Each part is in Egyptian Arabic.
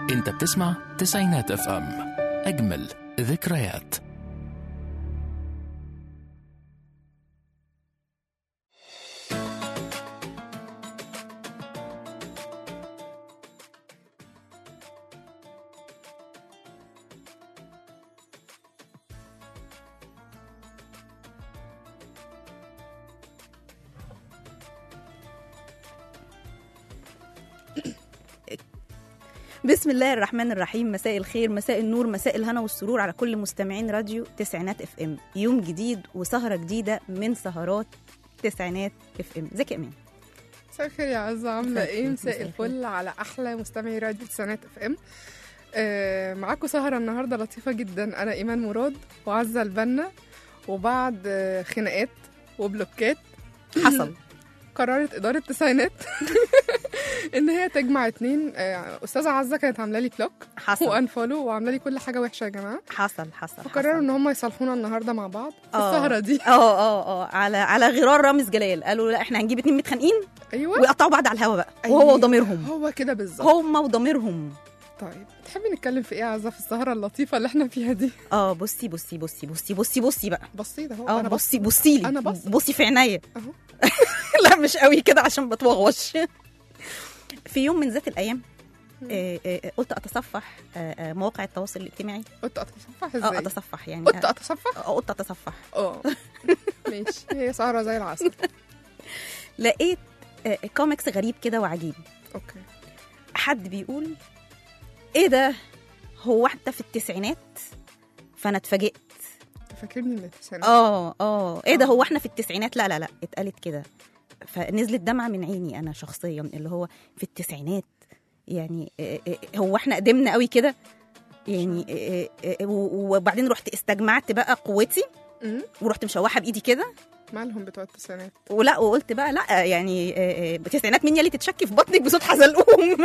انت بتسمع تسعينات اف ام اجمل ذكريات بسم الله الرحمن الرحيم مساء الخير مساء النور مساء الهنا والسرور على كل مستمعين راديو تسعينات اف ام يوم جديد وسهرة جديدة من سهرات تسعينات اف ام ازيك يا امان مساء الخير يا عزة عاملة مساء ايه الخير، مساء مساء الفل على احلى مستمعي راديو تسعينات اف ام آه معاكم سهرة النهاردة لطيفة جدا انا ايمان مراد وعزة البنا وبعد آه خناقات وبلوكات حصل قررت إدارة تسعينات إن هي تجمع اتنين آه، أستاذة عزة كانت عاملة لي بلوك حصل وأنفولو وعاملة لي كل حاجة وحشة يا جماعة حصل حصل فقرروا حصل. إن هم يصالحونا النهاردة مع بعض في آه. السهرة دي اه اه اه على على غرار رامز جلال قالوا لا احنا هنجيب اتنين متخانقين أيوة ويقطعوا بعض على الهوا بقى أيوة. وهو وضميرهم هو كده بالظبط هما وضميرهم طيب تحبي نتكلم في ايه يا عزة في السهرة اللطيفة اللي احنا فيها دي اه بصي بصي بصي بصي بصي بصي بقى بصيت اهو اه انا بص بصي بصي لي أنا بص. بصي في عينيا اهو لا مش قوي كده عشان بتوغوش في يوم من ذات الايام آه، آه، قلت اتصفح آه، آه، مواقع التواصل الاجتماعي قلت اتصفح اه ازاي اتصفح يعني قلت آه، اتصفح آه، قلت اتصفح اه ماشي هي سهرة زي العسل لقيت آه، كوميكس غريب كده وعجيب اوكي حد بيقول ايه ده هو انت في التسعينات فانا اتفاجئت فاكرني من التسعينات اه اه ايه ده آه. هو احنا في التسعينات لا لا لا اتقالت كده فنزلت دمعه من عيني انا شخصيا اللي هو في التسعينات يعني آه، آه، هو احنا قدمنا قوي كده يعني آه، آه، و- وبعدين رحت استجمعت بقى قوتي أمم، ورحت مشوحه بايدي كده مالهم بتوع التسعينات ولا وقلت بقى لا يعني آه، آه، التسعينات مين يلي تتشكي في بطنك بصوت حزلقوم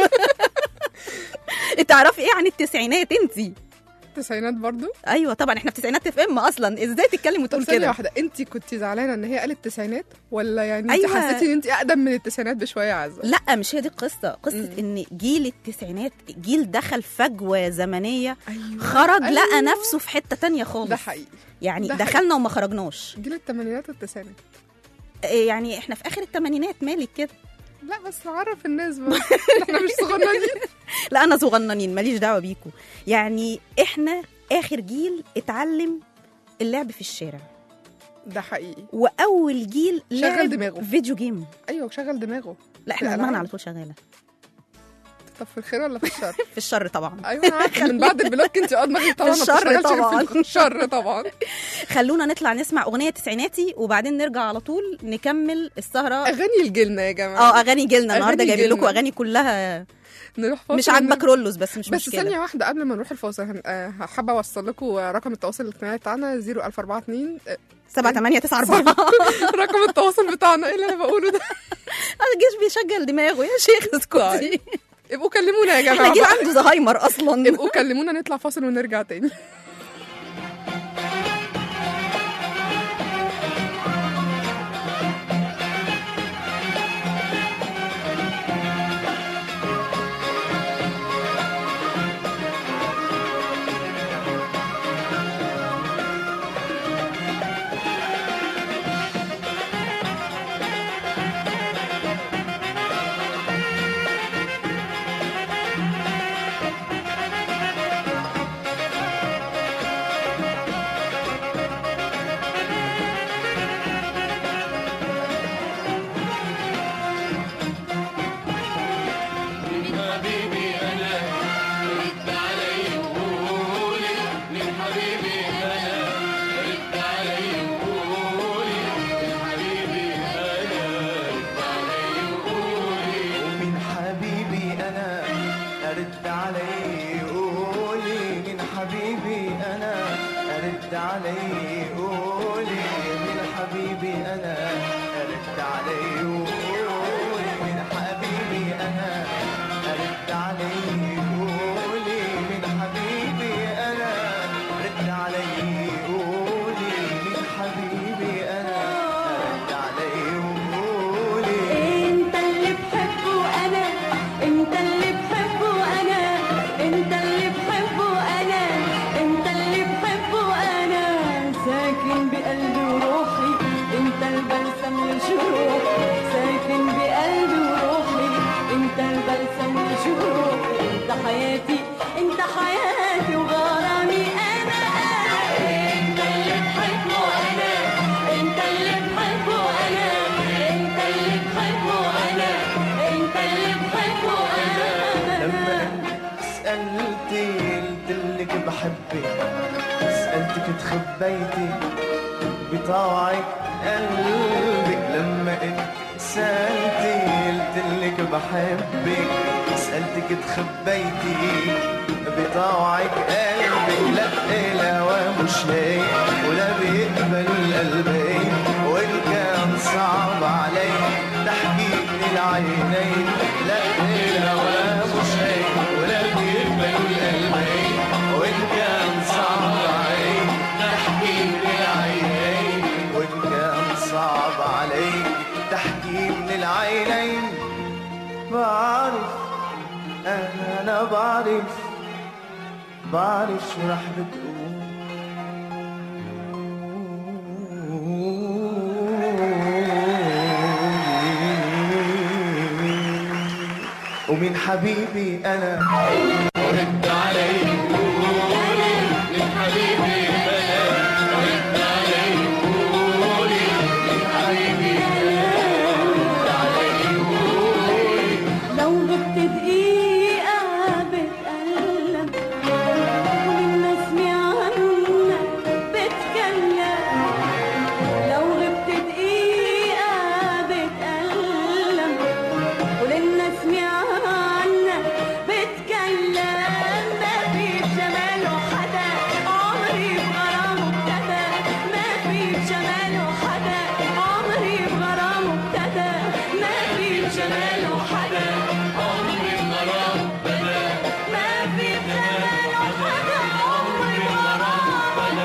انت تعرفي ايه عن التسعينات انت التسعينات برضو ايوه طبعا احنا في تسعينات اف ام اصلا ازاي تتكلم طب وتقول ثانية كده واحدة انت كنت زعلانة ان هي قالت تسعينات ولا يعني انت أيوة. حسيتي ان انت اقدم من التسعينات بشوية يا عزة لا مش هي دي القصه قصه مم. ان جيل التسعينات جيل دخل فجوه زمنيه ايوه خرج لقى أيوة. نفسه في حته تانية خالص ده حقيقي يعني ده حقيقي. دخلنا وما خرجناش جيل الثمانينات والتسعينات إيه يعني احنا في اخر الثمانينات مالك كده لا بس عرف الناس بقى احنا مش صغننين لا انا صغننين ماليش دعوه بيكم يعني احنا اخر جيل اتعلم اللعب في الشارع ده حقيقي واول جيل شغل لعب دماغه. فيديو جيم ايوه شغل دماغه لا احنا الألعاب. دماغنا على طول شغاله طب في الخير ولا في الشر في الشر طبعا ايوه انا عارفه من بعد البلوك انت اه دماغك طبعا ما الشر بتشتغلش غير طبعاً. في الشر طبعا خلونا نطلع نسمع اغنيه تسعيناتي وبعدين نرجع على طول نكمل السهره اغاني الجيلنا يا جماعه اه اغاني جيلنا النهارده أغاني جايبين لكم جيلنا. اغاني كلها نروح فاصل مش عاجبك ونرجع. رولوس بس مش بس مشكله ثانية واحدة قبل ما نروح الفاصل هن- آه، حابة أوصل لكم رقم التواصل الاجتماعي بتاعنا 00442 آه، 7 8 9 4 رقم التواصل بتاعنا ايه اللي أنا بقوله ده الجيش بيشغل دماغه يا شيخ اسكتي طيب. ابقوا كلمونا يا احنا جماعة جيل بقى. عنده زهايمر اصلا ابقوا كلمونا نطلع فاصل ونرجع تاني ومن حبيبي انا ارد علي قولي من حبيبي انا ارد علي قولي من حبيبي انا ارد علي قولي من حبيبي انا ارد علي قولي من حبيبي انا رد علي قولي من حبيبي انا رد علي قولي انت اللي بحبه انا انت اللي بحبه انا انت خبيتي بطوعك قلبك لما انت سألتي قلتلك بحبك سألتك تخبيتي بطوعك قلبك لا الهوى مش هيك ولا بيقبل القلبين وإن كان صعب علي تحكيك العينين لا الهوى مش هيك ولا بيقبل القلبين وإن كان صعب علي تحكيك العينين وإن كان صعب علي تحكي من العينين بعرف أنا بعرف بعرف شو رح بتقول ومن حبيبي أنا رد علي قولي من حبيبي أنا رد علي قولي من حبيبي رد علي قولي لو غبت دقيقة بتألم ولما اسمع عنك بتكلم لو غبت دقيقة بتألم ولما اسمع عنك بتكلم ما في بجماله حدا عمري بغرامه ابتدى ما في بجماله حدا عمري بغرامه ابتدى ما في بجماله حدا عمري بغرامه ابتدى ما في بجماله حدا عمري بغرامه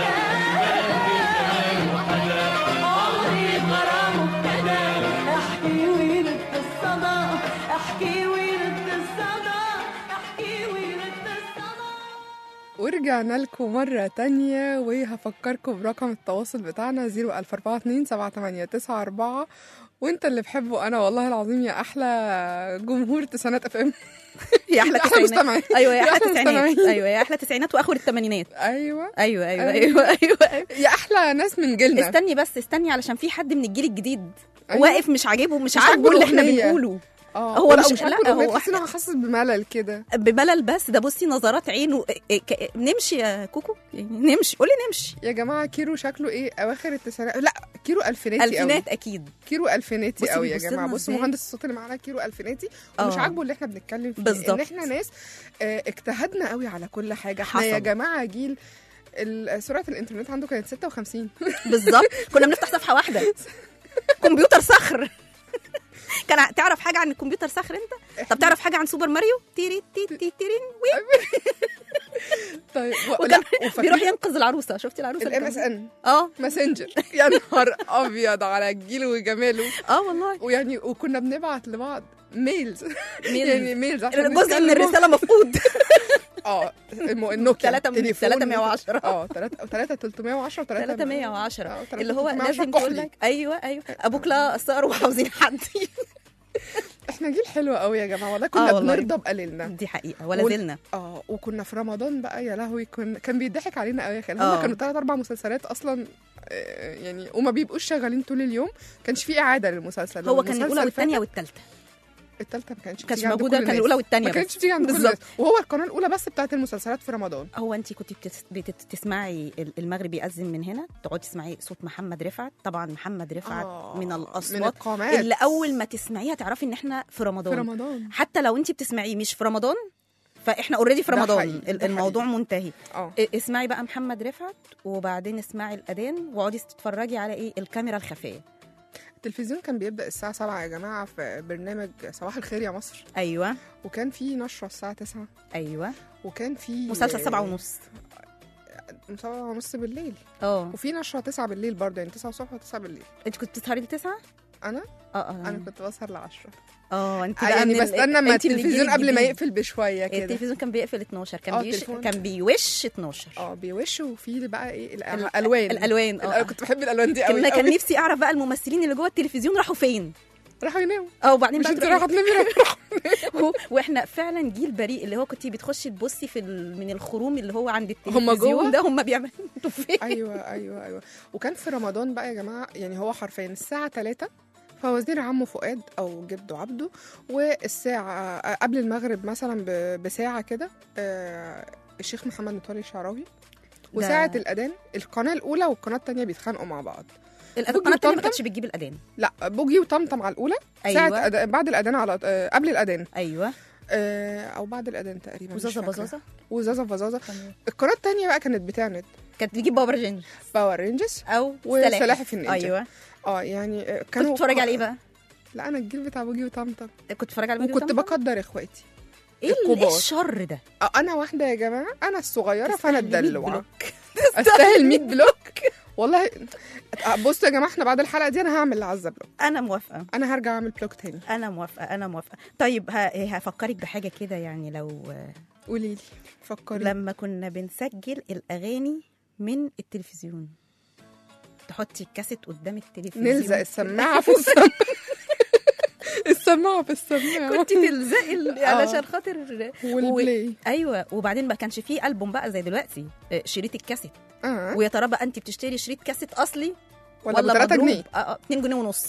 ابتدى عمري بغرامه ابتدى احكي ورد الصدى احكي ورد الصدى احكي ورد الصدى ورجعنا لكم مرة تانية وهفكركم برقم التواصل بتاعنا 00424 7894 وانت اللي بحبه انا والله العظيم يا احلى جمهور تسعينات اف ام يا احلى يا أحلى تسعينات مستمعين. ايوه يا يا احلى أحلى تسعينات مستمعين. ايوه يا احلى تسعينات واخر الثمانينات ايوه ايوه ايوه أيوة. ايوه ايوه, أيوة. يا احلى ناس من جيلنا استني بس استني علشان في حد من الجيل الجديد أيوة. واقف مش عاجبه مش مش عاجبه عاجبه اللي احنا الأغنية. بنقوله اه هو لا، مش- مش لا، لا هو هو تحس ان انا حاسس بملل كده بملل بس ده بصي نظرات عينه إيه، ك- نمشي يا كوكو يعني نمشي قولي نمشي يا جماعه كيرو شكله ايه اواخر التسعينات لا كيرو الفيناتي قوي الفينات اكيد كيرو الفيناتي بصي قوي يا بيبص جماعه لنا بصوا إزاي. مهندس الصوت اللي معانا كيرو الفيناتي ومش آه. عاجبه اللي احنا بنتكلم فيه ان بالظبط. احنا ناس آه، اجتهدنا قوي على كل حاجه احنا يا حصل. جماعه جيل ال- سرعه الانترنت عنده كانت 56 بالظبط كنا بنفتح صفحه واحده كمبيوتر صخر كان ع- تعرف حاجه عن الكمبيوتر صخر انت طب تعرف حاجه عن سوبر ماريو تيري تي تي تيرين وي طيب و... وكان لا بيروح وفاكرين ينقذ العروسه شفتي العروسه اللي الام اس كان- ان اه ماسنجر يا نهار ابيض على جيله وجماله اه والله ويعني وكنا بنبعت لبعض ميلز ميلز. يعني ميلز عشان جزء من نتكلم. الرساله مفقود اه الم- النوكيا تلاتة من- تليفون. تلاتة مية وعشرة. اه 3 3 310 و 3 310 تلاتة اللي هو 310 لازم تقول كحلي. لك ايوه ايوه ابوك لا قصار وعاوزين حد احنا جيل حلو قوي يا جماعه والله كنا آه والله. بنرضى بقليلنا دي حقيقه ولا وال- زلنا اه وكنا في رمضان بقى يا لهوي كن... كان بيضحك علينا قوي يا خالد هم آه. كانوا ثلاث اربع مسلسلات اصلا آه، يعني وما بيبقوش شغالين طول اليوم كانش في اعاده للمسلسل هو كان الاولى والثانيه والثالثه الثالثه ما كانتش كانتش بتيجي عند موجوده كل كان الناس. الاولى والثانيه ما كانتش بس بتيجي عند كل بالظبط. الناس وهو القناه الاولى بس بتاعت المسلسلات في رمضان هو انت كنت بتس... بتسمعي المغرب يأذن من هنا تقعدي تسمعي صوت محمد رفعت طبعا محمد رفعت آه، من من الاصوات القامات اللي اول ما تسمعيها تعرفي ان احنا في في رمضان رمضان حتى لو انت بتسمعيه مش في رمضان فاحنا اوريدي في ده رمضان حقيقي، ال- ده الموضوع منتهي اه ا- اسمعي بقى محمد رفعت وبعدين اسمعي الاذان واقعدي تتفرجي على ايه الكاميرا الخفيه التلفزيون كان بيبدا الساعه 7 يا جماعه في برنامج صباح الخير يا مصر ايوه وكان في نشره الساعه 9 ايوه وكان في مسلسل سبعة ونص سبعة ونص بالليل اه وفي نشره 9 بالليل برضه يعني 9 الصبح و9 بالليل انت كنت بتسهري لتسعة؟ انا اه اه انا كنت بسهر ل 10 اه انت آه بقى يعني من ال- بستنى ما انت من الجيل التلفزيون قبل ما الجديد. يقفل بشويه كده التلفزيون كان بيقفل 12 كان اه، بيش التليفون. كان بيوش 12 اه بيوش وفي بقى ايه ال- الالوان الالوان اه انا كنت بحب الالوان دي قوي كان كان قوي. نفسي اعرف بقى الممثلين اللي جوه التلفزيون راحوا فين راحوا يناموا اه وبعدين مش بقى انت تروحي- رايحه تنامي راحوا هو- واحنا فعلا جيل بريء اللي هو كنت بتخشي تبصي في ال... من الخروم اللي هو عند هم التلفزيون جوه؟ ده هم بيعملوا انتوا فين ايوه ايوه ايوه وكان في رمضان بقى يا جماعه يعني هو حرفيا الساعه 3 فوزير عمه فؤاد او جده عبده والساعه آه، قبل المغرب مثلا ب- بساعه كده آه، الشيخ محمد متولي الشعراوي وساعه الاذان القناه الاولى والقناه الثانيه بيتخانقوا مع بعض القناه بوجي التانية ما وطمطم؟ كانتش بتجيب الاذان لا بوجي وطمطم على الاولى ساعه ايوه أد... بعد الاذان على آه، قبل الاذان ايوه آه، او بعد الاذان تقريبا مش وزازا فاكرة. بزازا وزازا فزازا القناه الثانيه بقى كانت بتاعت كانت بتجيب باور رينج باور رينجز او وسلاحف النينجا. ايوه اه يعني آه، كنت كانوا بتتفرج على ايه بقى؟ لا انا الجيل بتاع بوجي وطمطم كنت بتتفرج على وكنت فيديو بقدر اخواتي ايه ال- الكبار. إيه الشر ده؟ آه، انا واحده يا جماعه انا الصغيره فانا تستاهل 100 الدلوعه بلوك. استاهل 100 بلوك والله آه، بصوا يا جماعه احنا بعد الحلقه دي انا هعمل لعزه بلوك انا موافقه انا هرجع اعمل بلوك تاني انا موافقه انا موافقه طيب ه- هفكرك بحاجه كده يعني لو قولي لي فكري لما كنا بنسجل الاغاني من التلفزيون تحطي الكاسيت قدام التلفزيون نلزق السماعه في السماعه السماعه في السماعه كنت تلزقي ال- علشان خاطر والبلاي ايوه وبعدين ما كانش فيه البوم بقى زي دلوقتي آه، شريط الكاسيت اه ويا ترى بقى انت بتشتري شريط كاسيت اصلي ولا ب 3 مضروب؟ جنيه اه اه 2 جنيه ونص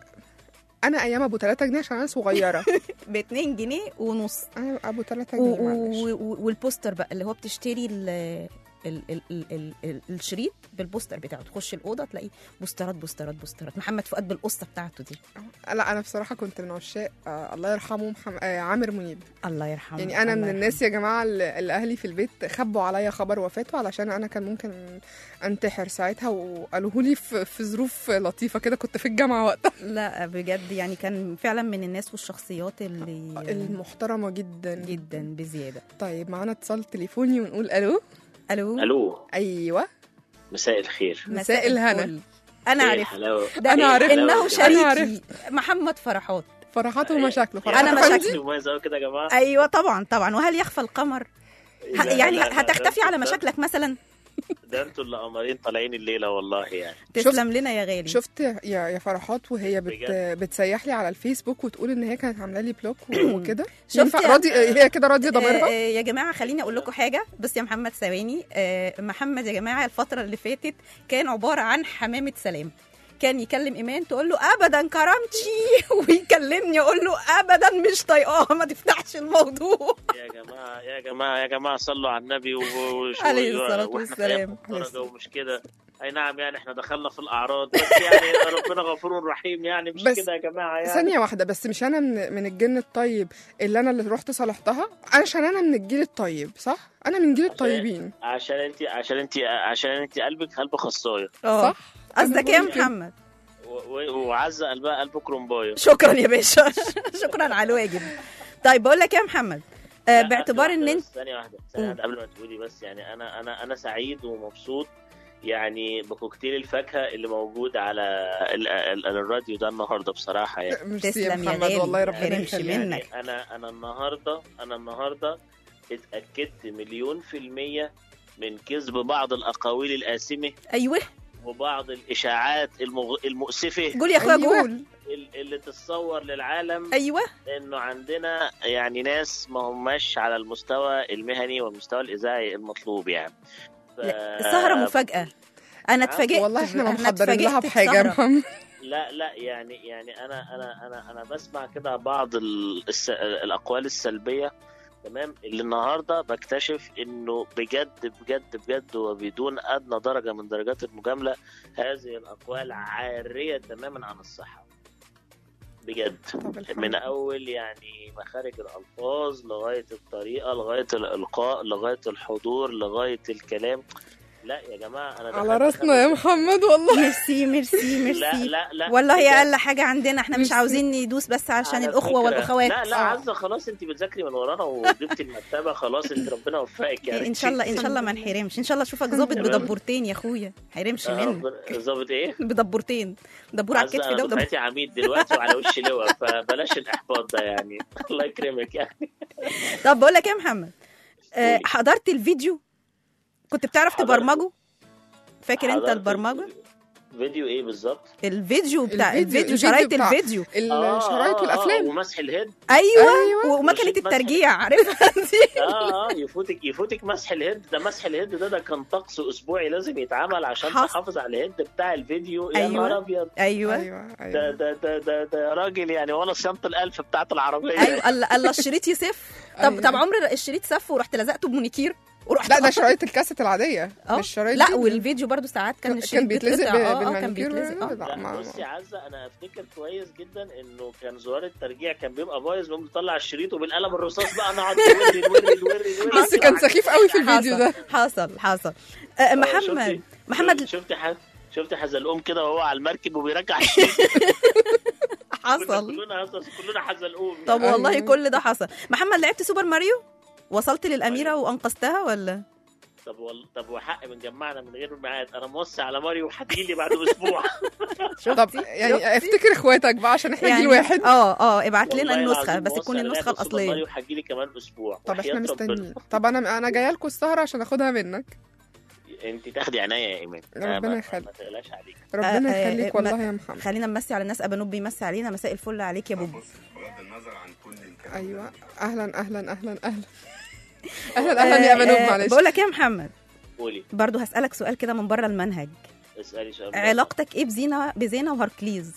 انا ايام ابو 3 جنيه عشان انا صغيره ب 2 جنيه ونص انا ابو 3 و- جنيه معلش و- و- والبوستر بقى اللي هو بتشتري ال ال ال ال ال ال الشريط بالبوستر بتاعه تخش الاوضه تلاقي بوسترات بوسترات بوسترات محمد فؤاد بالقصه بتاعته دي لا انا بصراحه كنت من عشاق آه الله يرحمه محم... آه عامر منيب الله يرحمه يعني انا من الله الناس يا جماعه اللي اللي اهلي في البيت خبوا عليا خبر وفاته علشان انا كان ممكن انتحر ساعتها وقالوه لي في, في ظروف لطيفه كده كنت في الجامعه وقتها يرحمه. لا بجد يعني كان فعلا من الناس والشخصيات اللي المحترمه جدا جدا بزياده طيب معانا اتصال تليفوني ونقول الو الو الو ايوه مساء الخير مساء الهنا. الفل. انا إيه عرفت الحلاوة؟ ده أنا عرفت. انه أنا شريكي عرفت. محمد فرحات فرحاته ومشاكله أنا فرحات مشاكلي. أفندي. مميز قوي كده يا جماعه ايوه طبعا طبعا وهل يخفى القمر ه- لا، يعني لا، لا، هتختفي ده- على ده- مشاكلك مثلا ده انتوا اللي قمرين طالعين الليله والله يعني تسلم لنا يا غالي شفت يا يا فرحات وهي بت... بجد. بتسيح لي على الفيسبوك وتقول ان هي كانت عامله لي بلوك و- وكده شفت ينفع يا- راضي هي كده راضيه آه، ضميرها آه، يا جماعه خليني اقول لكم حاجه بس يا محمد ثواني آه، محمد يا جماعه الفتره اللي فاتت كان عباره عن حمامه سلام كان يكلم ايمان تقول له ابدا كرامتي ويكلمني اقول له ابدا مش طايقاه ما تفتحش الموضوع يا جماعه يا جماعه يا جماعه صلوا على النبي و... و... عليه و- الصلاة واحنا والسلام. في درجه ومش كده اي نعم يعني احنا دخلنا في الاعراض بس يعني ربنا غفور رحيم يعني مش بس كده يا جماعه يعني ثانيه واحده بس مش انا من, من الجن الطيب اللي انا اللي رحت صالحتها عشان انا من الجيل الطيب صح انا من جيل الطيبين عشان انت عشان انت عشان انت قلبك قلب خصايه اه صح قصدك ايه يا أنا بقول كده. محمد و- و- وعزه قلبها قلب كرومبايه شكرا يا باشا شكرا على الواجب طيب بقول لك إيه يا محمد آه، لا، باعتبار ثانية ان واحدة انت بس، ثانية واحدة ثانية واحدة قبل ما تقولي بس يعني أنا أنا أنا سعيد ومبسوط يعني بكوكتيل الفاكهة اللي موجود على ال- ال- الراديو ده النهاردة بصراحة يعني ميرسي يا تسلم يا محمد غالي. والله ما ربنا يحرمش يخليك منك. يعني أنا أنا النهاردة أنا النهاردة اتأكدت مليون في المية من كذب بعض الأقاويل الآثمة ايوه وبعض الإشاعات المغ... المؤسفة قول يا اخويا أيوة. قول ال- اللي تتصور للعالم ايوه انه عندنا يعني ناس ما هماش على المستوى المهني والمستوى الاذاعي المطلوب يعني ف... لا، السهره مفاجاه انا اتفاجئت والله احنا ما أنا محضرين لها اتفاجئت بحاجه يا بسهرة. محمد لا لا يعني يعني انا انا انا انا بسمع كده بعض ال... الس... الاقوال السلبيه تمام اللي النهارده بكتشف انه بجد بجد بجد وبدون ادنى درجه من درجات المجامله هذه الاقوال عاريه تماما عن الصحه بجد طب الحمد من لله. اول يعني مخارج الالفاظ لغايه الطريقه لغايه الالقاء لغايه الحضور لغايه الكلام لا يا جماعه انا على دخلت راسنا يا خمس- محمد والله ميرسي ميرسي لا ميرسي لا لا والله هي بجد. اقل حاجه عندنا احنا مش ميرسي. عاوزين ندوس بس عشان على الاخوه فكرة- والاخوات لا لا آه. عزه خلاص انت بتذاكري من ورانا وجبتي المكتبه خلاص انت ربنا يوفقك يعني ان شاء الله ان شاء الله ما نحرمش ان شاء الله اشوفك ظابط تمام. بدبورتين يا اخويا حيرمش آه، منك ربنا- ظابط ايه؟ بدبورتين دبور على عزة الكتف انا ده ودبور دفعتي عميد دلوقتي وعلى وش لواء فبلاش الاحباط ده يعني الله يكرمك يعني طب بقول لك ايه يا محمد آه قولي. حضرت الفيديو كنت بتعرف حضرت. تبرمجه فاكر انت حضرت البرمجه فيديو ايه بالظبط؟ الفيديو بتاع الفيديو- الفيديو الفيديو شرايط بتاع- الفيديو الشرايط آه، والافلام ومسح الهيد ايوه, أيوة. ومكنه وشيت مسح. الترجيع عارفها دي اه اه يفوتك يفوتك مسح الهيد ده مسح الهيد ده ده كان طقس اسبوعي لازم يتعمل عشان حصل. تحافظ على الهيد بتاع الفيديو يا أيوة. نهار ابيض ايوه ايوه ده ايوه ده ده ده ده راجل يعني ولا صيانه الالف بتاعت العربيه ايوه الله الله الشريط يسف طب أيوة. طب عمر الشريط سف ورحت لزقته بمونيكير ورحت لا ده شرايط الكاسيت العاديه اه مش شرايط لا دي. والفيديو برضو ساعات كان كان الشريط بيتلزق بيتقطع. اه اه كان بالمانيكير بيتلزق اه لا، ما- لا بصي يا عزه انا افتكر كويس جدا انه كان زرار الترجيع كان بيبقى بايظ نقوم نطلع الشريط وبالقلم الرصاص بقى نقعد نوري نوري نوري نوري بس كان سخيف قوي في الفيديو ده حصل حصل آه محمد محمد شفتي ح... شفتي حزلقوم كده وهو على المركب وبيرجع الشريط حصل كلنا كلنا حزلقوم طب والله أيوة. كل ده حصل محمد لعبت سوبر ماريو وصلت للأميرة وأنقذتها ولا طب وال... طب وحق من جمعنا من غير ميعاد انا موسع على ماريو وهتجيلي بعد اسبوع طب يعني افتكر اخواتك بقى عشان احنا جيل واحد اه اه ابعت لنا والله النسخة العظيم بس موسع تكون لعبة النسخة سوبر الأصلية ماريو هتجيلي كمان اسبوع طب احنا وحياة ربنا. مستنيين طب انا انا جايه لكم السهره عشان اخدها منك انت تاخدي عناية يا ايمان ربنا ما- يخليك. ما تقلقش عليك ربنا آه، آه، يخليك آه، والله ما- يا محمد خلينا نمسي على الناس أبانوب بيمسي علينا مساء الفل عليك يا بوبو ايوه اهلا اهلا اهلا اهلا اهلا اهلا يا بنوب معلش بقول لك ايه يا محمد قولي برضو هسألك سؤال كده من بره المنهج اسالي سؤال علاقتك ايه بزينة بزينة وهركليز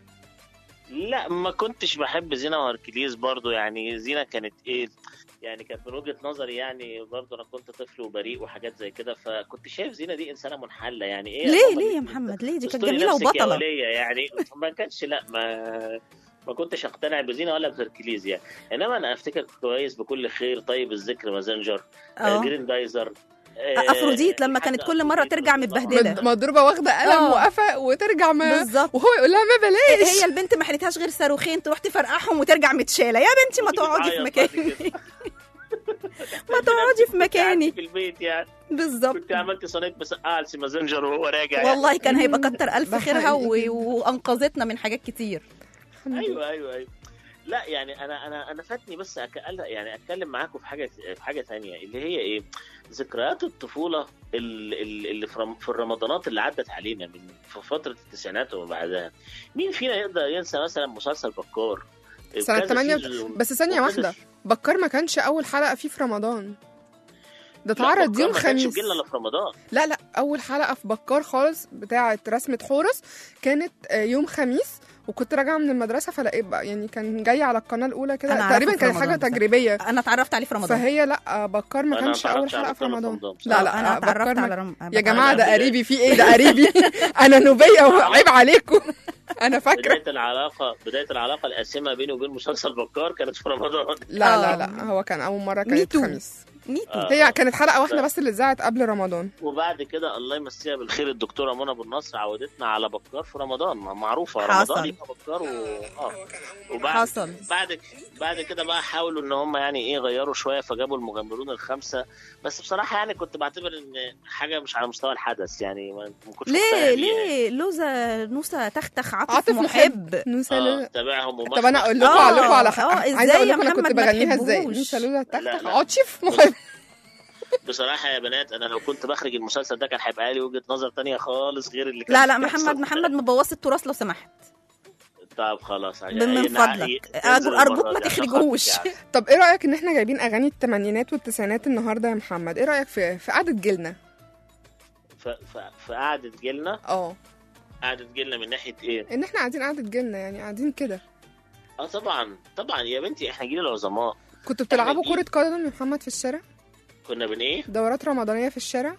لا ما كنتش بحب زينة وهركليز برضو يعني زينة كانت ايه يعني كانت من وجهة نظري يعني برضو انا كنت طفل وبريء وحاجات زي كده فكنت شايف زينة دي انسانة منحلة يعني ايه ليه ماما ليه دي يا محمد ليه دي كانت استوري جميلة نفسك يا وبطلة ولية يعني ما كانش لا ما ما كنتش اقتنع بزينة ولا بهركليز يعني انما انا افتكر كويس بكل خير طيب الذكر مازنجر آه. اه جرين دايزر آه، افروديت لما الحاجة كانت كل مرة أفروديت ترجع بالظبط. متبهدلة. مد- مضروبه واخده قلم آه. وقفه وترجع ما بالظبط وهو يقول لها ما بلاش هي البنت ما حلتهاش غير صاروخين تروح تفرقعهم وترجع متشالة يا بنتي ما تقعدي في بتعيط بعد مكاني كده. ما تقعدي في مكاني في البيت يعني بالظبط كنت عملت صينيه مسقعه لسي مازنجر وهو راجع يعني. والله كان هيبقى كتر ده ألف خيرها حقيقي. و... وأنقذتنا من حاجات كتير ايوه ايوه ايوه لا يعني انا انا انا فاتني بس أك... يعني اتكلم معاكم في حاجه في حاجه ثانيه اللي هي ايه ذكريات الطفوله ال- ال- اللي في رم- في الرمضانات اللي عدت علينا من في فتره التسعينات وما بعدها مين فينا يقدر ينسى مثلا مسلسل بكار سنة كذا 8 سيزون- بس ثانيه وكذا واحده بكار ما كانش اول حلقه فيه في رمضان ده اتعرض لا، بكار يوم ما كانش خميس بيجيلنا الا في رمضان لا لا اول حلقه في بكار خالص بتاعه رسمه حورس كانت آه، يوم خميس وكنت راجعه من المدرسه فلقيت بقى يعني كان جاي على القناه الاولى كده أنا أعرفه تقريبا في كانت رمضان حاجه بصراحة. تجريبيه أنا اتعرفت عليه في رمضان فهي لا بكار ما أنا كانش اتعرفت اول على حلقه في بكار في رمضان رمضان لا لا أنا آه، بكار اتعرفت ما- على رم... يا جماعه ده أنا- قريبي في ايه ده قريبي انا نوبيه وعيب عليكم انا فاكره بدايه العلاقه بدايه العلاقه القاسمه بيني وبين مسلسل بكار كانت في رمضان لا آه. لا لا هو كان اول مره Me كانت too. خميس ميتو آه. هي كانت حلقه واحده بس اللي اتذاعت قبل رمضان وبعد كده الله يمسيها بالخير الدكتوره منى ابو النصر عودتنا على بكار في رمضان ما معروفه حصل. رمضان يبقى بكار و... اه وبعد حصل بعد بعد كده بقى حاولوا ان هم يعني ايه غيروا شويه فجابوا المغامرون الخمسه بس بصراحه يعني كنت بعتبر ان حاجه مش على مستوى الحدث يعني ما ما كنتش مقتنع ليه بيها يعني. ليه لوزة نوسة تختخ عاطف, عاطف محب, محب نوسة اه لولا تابعهم ومشمش. طب انا اقول لكم آه، اقول لكم على آه، حاجه إزاي عايزه اقول يا لكم انا كنت محمد ما بغنيها ازاي تحبهوش؟ نوسة لولا لا، تختخ لا. عاطف محب بصراحه يا بنات انا لو كنت بخرج المسلسل ده كان هيبقى لي وجهه نظر تانية خالص غير اللي كان لا لا بيحصل. محمد محمد مبوظ التراث لو سمحت طب خلاص عشان من أي فضلك. نعقي- أرجو- انزل أرجوك المرة ما دي عشان تخرجوش. خاطرك يعني. طب ايه رايك ان احنا جايبين اغاني الثمانينات والتسعينات النهارده يا محمد ايه رايك في في قعده جيلنا ف- ف- فقعدة جيلنا اه قعدة جيلنا من ناحية ايه؟ ان احنا قاعدين قعده جيلنا يعني قاعدين كده اه طبعا طبعا يا بنتي احنا جيل العظماء كنتوا بتلعبوا جيل. كره قدم يا محمد في الشارع كنا بن ايه؟ دورات رمضانيه في الشارع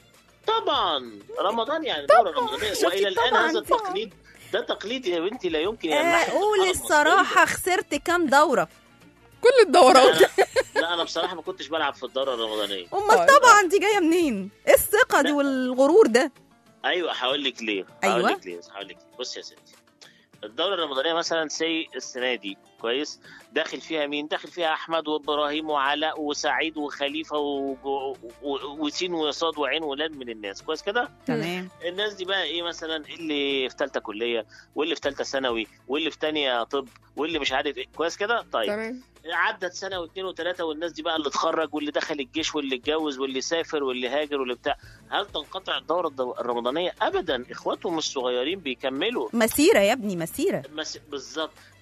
طبعا رمضان يعني دورة رمضانية شفتي والى الان طبعاً، هذا طبعاً. التقليد ده تقليد يا بنتي لا يمكن يلمح قول الصراحة خسرت كام دورة كل الدورات لا, لا انا بصراحة ما كنتش بلعب في الدورة الرمضانية امال آه. طبعا دي جاية منين ايه الثقة دي لا. والغرور ده ايوه هقول لك ليه أيوة. هقول لك ليه هقول لك بص يا ستي الدورة الرمضانية مثلا سي السنة دي كويس داخل فيها مين؟ داخل فيها أحمد وإبراهيم وعلاء وسعيد وخليفة و... و... و... وسين وصاد وعين ولاد من الناس كويس كده؟ تمام الناس دي بقى ايه مثلا اللي في ثالثه كليه واللي في ثالثه ثانوي واللي في ثانيه طب واللي مش عارف ايه كويس كده طيب تمام عدت سنه واثنين وثلاثه والناس دي بقى اللي اتخرج واللي دخل الجيش واللي اتجوز واللي سافر واللي هاجر واللي بتاع هل تنقطع الدوره الدو- الرمضانيه ابدا اخواتهم الصغيرين بيكملوا مسيرة يا ابني مسيرة مس... بالظبط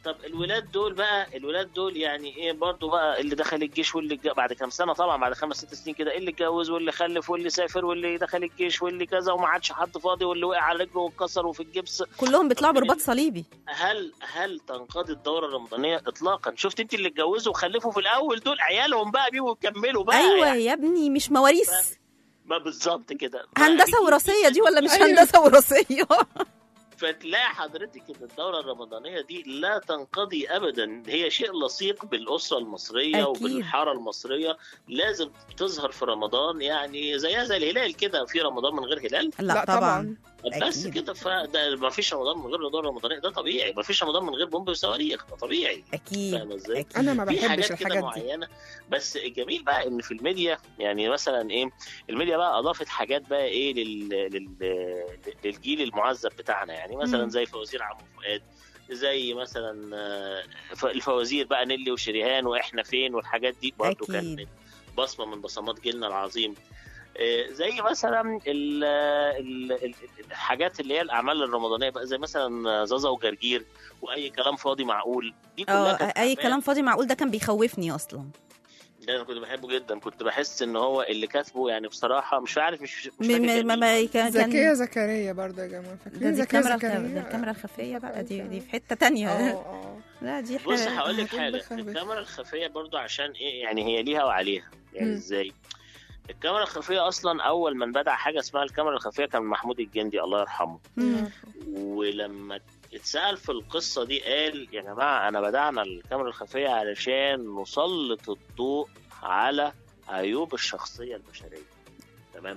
طب الولاد دول بقى الولاد دول يعني ايه برضو بقى اللي دخل الجيش واللي اتج- بعد كام سنه طبعا بعد خمس ست سنين كده اللي اتجوز واللي خلف واللي سافر واللي دخل الجيش واللي كذا وما عادش حد فاضي واللي وقع على رجله واتكسر وفي الجبس كلهم بيطلعوا برباط صليبي هل هل تنقضي الدوره الرمضانيه اطلاقا شفت انت اللي اتجوزوا وخلفوا في الاول دول عيالهم بقى بيبقوا يكملوا بقى ايوه يعني يا ابني مش مواريث ما بالظبط كده هندسه وراثيه دي ولا مش أيوة. هندسه وراثيه فتلاقي حضرتك ان الدوره الرمضانيه دي لا تنقضي ابدا هي شيء لصيق بالاسره المصريه أكيد. وبالحاره المصريه لازم تظهر في رمضان يعني زيها زي الهلال كده في رمضان من غير هلال لا طبعا بس أكيد. كده فده ما فيش رمضان من غير دوره رمضانيه ده طبيعي ما فيش رمضان من غير بومب وصواريخ ده طبيعي اكيد فاهمه ازاي؟ اكيد انا ما في بحبش حاجات كده الحاجات دي معينه بس الجميل بقى ان في الميديا يعني مثلا ايه الميديا بقى اضافت حاجات بقى ايه لل... لل... للجيل المعذب بتاعنا يعني مثلا مم. زي فوازير عمرو فؤاد زي مثلا آه، ف- الفوازير بقى نيلي وشريهان واحنا فين والحاجات دي برضه أكيد. كانت بصمه من بصمات جيلنا العظيم آه، زي مثلا ال- ال- ال- الحاجات اللي هي الاعمال الرمضانيه بقى زي مثلا زازا وجرجير واي كلام فاضي معقول دي كلها اه كانت اي أعمال. كلام فاضي معقول ده كان بيخوفني اصلا ده انا كنت بحبه جدا كنت بحس ان هو اللي كاتبه يعني بصراحه مش عارف مش مش م- فاكر م- كان ما مين. ما كان زكية كان زكريا برضه يا جماعة ده فاكرين دي زكية الكاميرا زكريا الخ- ده الكاميرا الخفيه بقى دي زكريا. دي في حته تانية اه اه لا دي بص حاجه هقول لك هتقول حاجه بخربش. الكاميرا الخفيه برضو عشان ايه يعني هي ليها وعليها يعني مم. ازاي الكاميرا الخفيه اصلا اول من بدع حاجه اسمها الكاميرا الخفيه كان محمود الجندي الله يرحمه مم. ولما اتسال في القصه دي قال يا جماعه انا بدعنا الكاميرا الخفيه علشان نسلط الضوء على عيوب الشخصيه البشريه تمام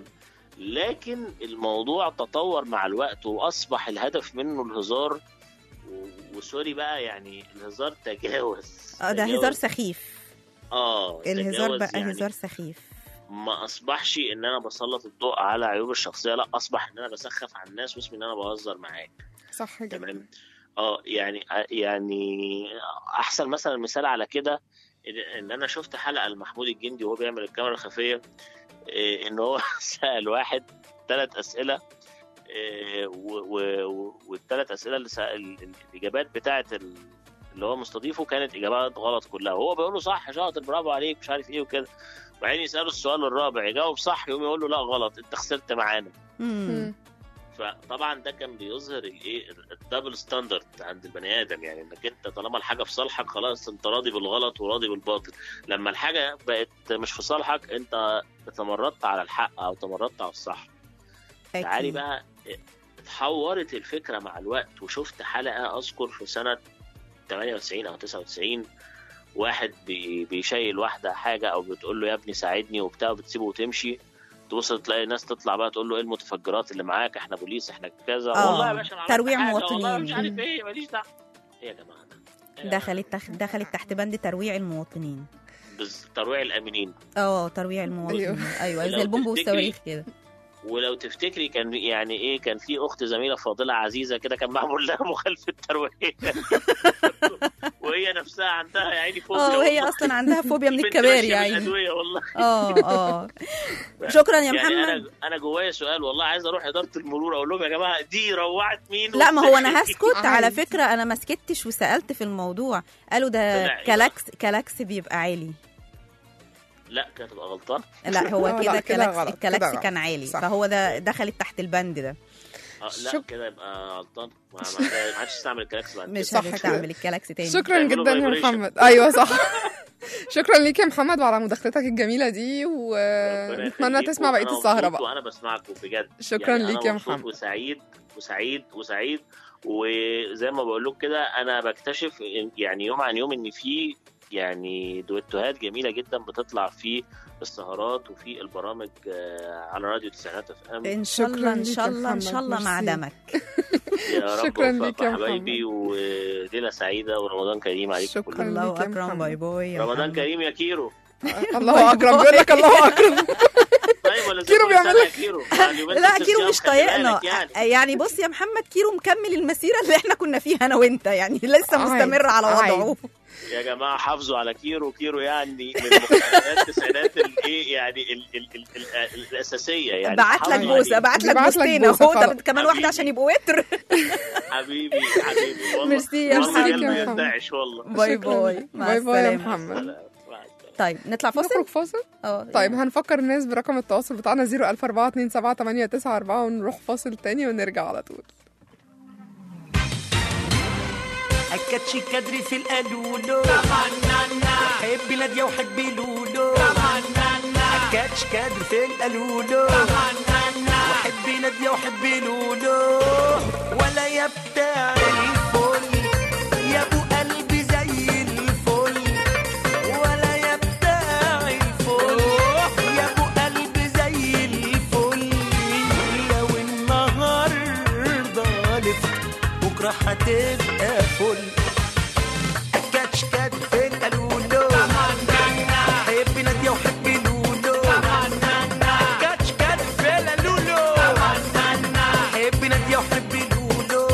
لكن الموضوع تطور مع الوقت واصبح الهدف منه الهزار و- وسوري بقى يعني الهزار تجاوز اه ده تجاوز- هزار سخيف اه الهزار تجاوز بقى يعني هزار سخيف ما اصبحش ان انا بسلط الضوء على عيوب الشخصيه لا اصبح ان انا بسخف على الناس واسمي ان انا بهزر معاك صح جدا تمام اه يعني يعني احسن مثلا مثال على كده إن- ان انا شفت حلقه لمحمود الجندي وهو بيعمل الكاميرا الخفيه إيه، ان هو سال واحد ثلاث اسئله إيه، و- و- والثلاث اسئله اللي سأل ال- الاجابات بتاعت ال- اللي هو مستضيفه كانت اجابات غلط كلها وهو بيقول له صح شاطر برافو عليك مش عارف ايه وكده وبعدين يساله السؤال الرابع يجاوب صح يقوم يقول له لا غلط انت خسرت معانا مم. مم. فطبعا ده كان بيظهر الايه الدبل ستاندرد عند البني ادم يعني انك انت طالما الحاجه في صالحك خلاص انت راضي بالغلط وراضي بالباطل لما الحاجه بقت مش في صالحك انت تمردت على الحق او تمردت على الصح تعالي أكيد. بقى اتحورت الفكره مع الوقت وشفت حلقه اذكر في سنه 98 او 99 واحد بي- بيشيل واحده حاجه او بتقول له يا ابني ساعدني وبتاع وبتسيبه وتمشي تبص تلاقي ناس تطلع بقى تقول له ايه المتفجرات اللي معاك احنا بوليس احنا كذا آه، والله يا باشا أنا عملت ترويع حاجة، والله مش مواطنين. عارف ايه ماليش دعوه ايه يا جماعه ده؟ إيه يا دخلت تخ... دخلت تحت بند ترويع المواطنين جماعة؟ بز- ترويع الامنين اه ترويع المواطنين أيوه. ايوه زي لو البومب تفتكري- والصواريخ كده ولو تفتكري كان يعني ايه كان في اخت زميله فاضله عزيزه كده كان معمول لها مخالفه ترويع وهي نفسها عندها يا عيني فوبيا اه وهي والله. اصلا عندها فوبيا من بنت الكباري ماشية يا عيني بالأدوية والله اه اه شكرا يا يعني محمد انا انا جوايا سؤال والله عايز اروح اداره المرور اقول لهم يا جماعه دي روعت مين لا ما هو انا هسكت عادي. على فكره انا ما سكتش وسالت في الموضوع قالوا ده طلع إيه كلاكس كلاكس بيبقى عالي لا كانت تبقى غلطان لا هو آه، كده لا، كده كلاكس غلط، كده الكلاكس غلط. كان عالي صح. فهو ده دخلت تحت البند ده آه لا شك- كده يبقى غلطان ما ما- ما عادش استعمل الكلاكس بعد مش صح كده. هتعمل الكلاكس تاني شكرا بيعملوا جدا يا vibration. محمد ايوه صح شكرا ليك يا محمد وعلى مداخلتك الجميله دي ربنا ونتمنى يخليكوا. تسمع بقيه أنا السهره مبسوط بقى وانا بسمعكم بجد شكرا يعني ليك أنا يا مبسوط محمد. وسعيد وسعيد وسعيد وزي ما بقول لكم كده انا بكتشف إن- يعني يوم عن يوم ان في يعني دويتوهات جميله جدا بتطلع في السهرات وفي البرامج آه، على راديو تسعينات اف ام ان شاء الله ان ليك شاء يا الله ان محمد. شاء الله مع ميرسي. دمك يا رب شكراً وفقكم ليك يا حبايبي وليله سعيده ورمضان كريم عليكم شكراً. كلكم الله ليك يا اكرم محمد. باي باي يا رمضان محمد. كريم يا كيرو الله اكرم بيقول لك الله اكرم طيب ولا كيرو كل بيعمل سنة لك- كيرو يعني اليومين لا دول كيرو الصيام مش خلي طايقنا بالك يعني. يعني بص يا محمد كيرو مكمل المسيره اللي احنا كنا فيها انا وانت يعني لسه عادي، مستمر على عادي. وضعه يا جماعه حافظوا على كيرو كيرو يعني من مقتنيات التسعينات الايه يعني ال ال ال ال ال الاساسيه يعني بعت لك حافظوا بوسه عليه. بعت لك بعت لك بوستين بوسة اهو خلاص. طب كمان واحده عشان يبقوا وتر حبيبي حبيبي والله ميرسي يا والله محمد. قلبي يا محمد. يرتعش والله باي شكراً. باي مع باي باي يا السلامه محمد سلام. مع السلامة. طيب نطلع فاصل نخرج فاصل اه طيب هنفكر الناس برقم التواصل بتاعنا 004278994 ونروح فاصل تاني ونرجع على طول أكدش كدري في القالولو حبي نادية وحبي لولو أكدش كدري في القالولو وحبي نادية وحبي لولو ولا يا بتاع الفل يا ابو قلبي زي الفل ولا يا بتاع الفل يا ابو قلبي زي الفل لو النهارده لفت بكره هتبقى فل كاتش كات في القالولو حبي نادية وحبي لولو كاتش كات في القالولو حبي نادية وحبي لولو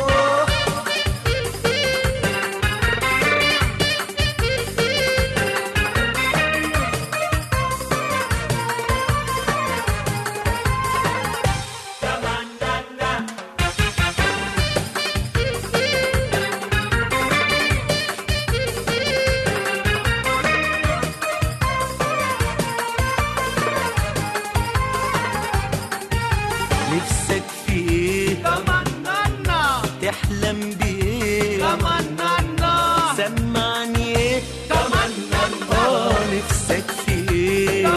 نفسك في ايه تمنى تحلم بايه تمنى سمعني ايه تمنى اه نفسك في ايه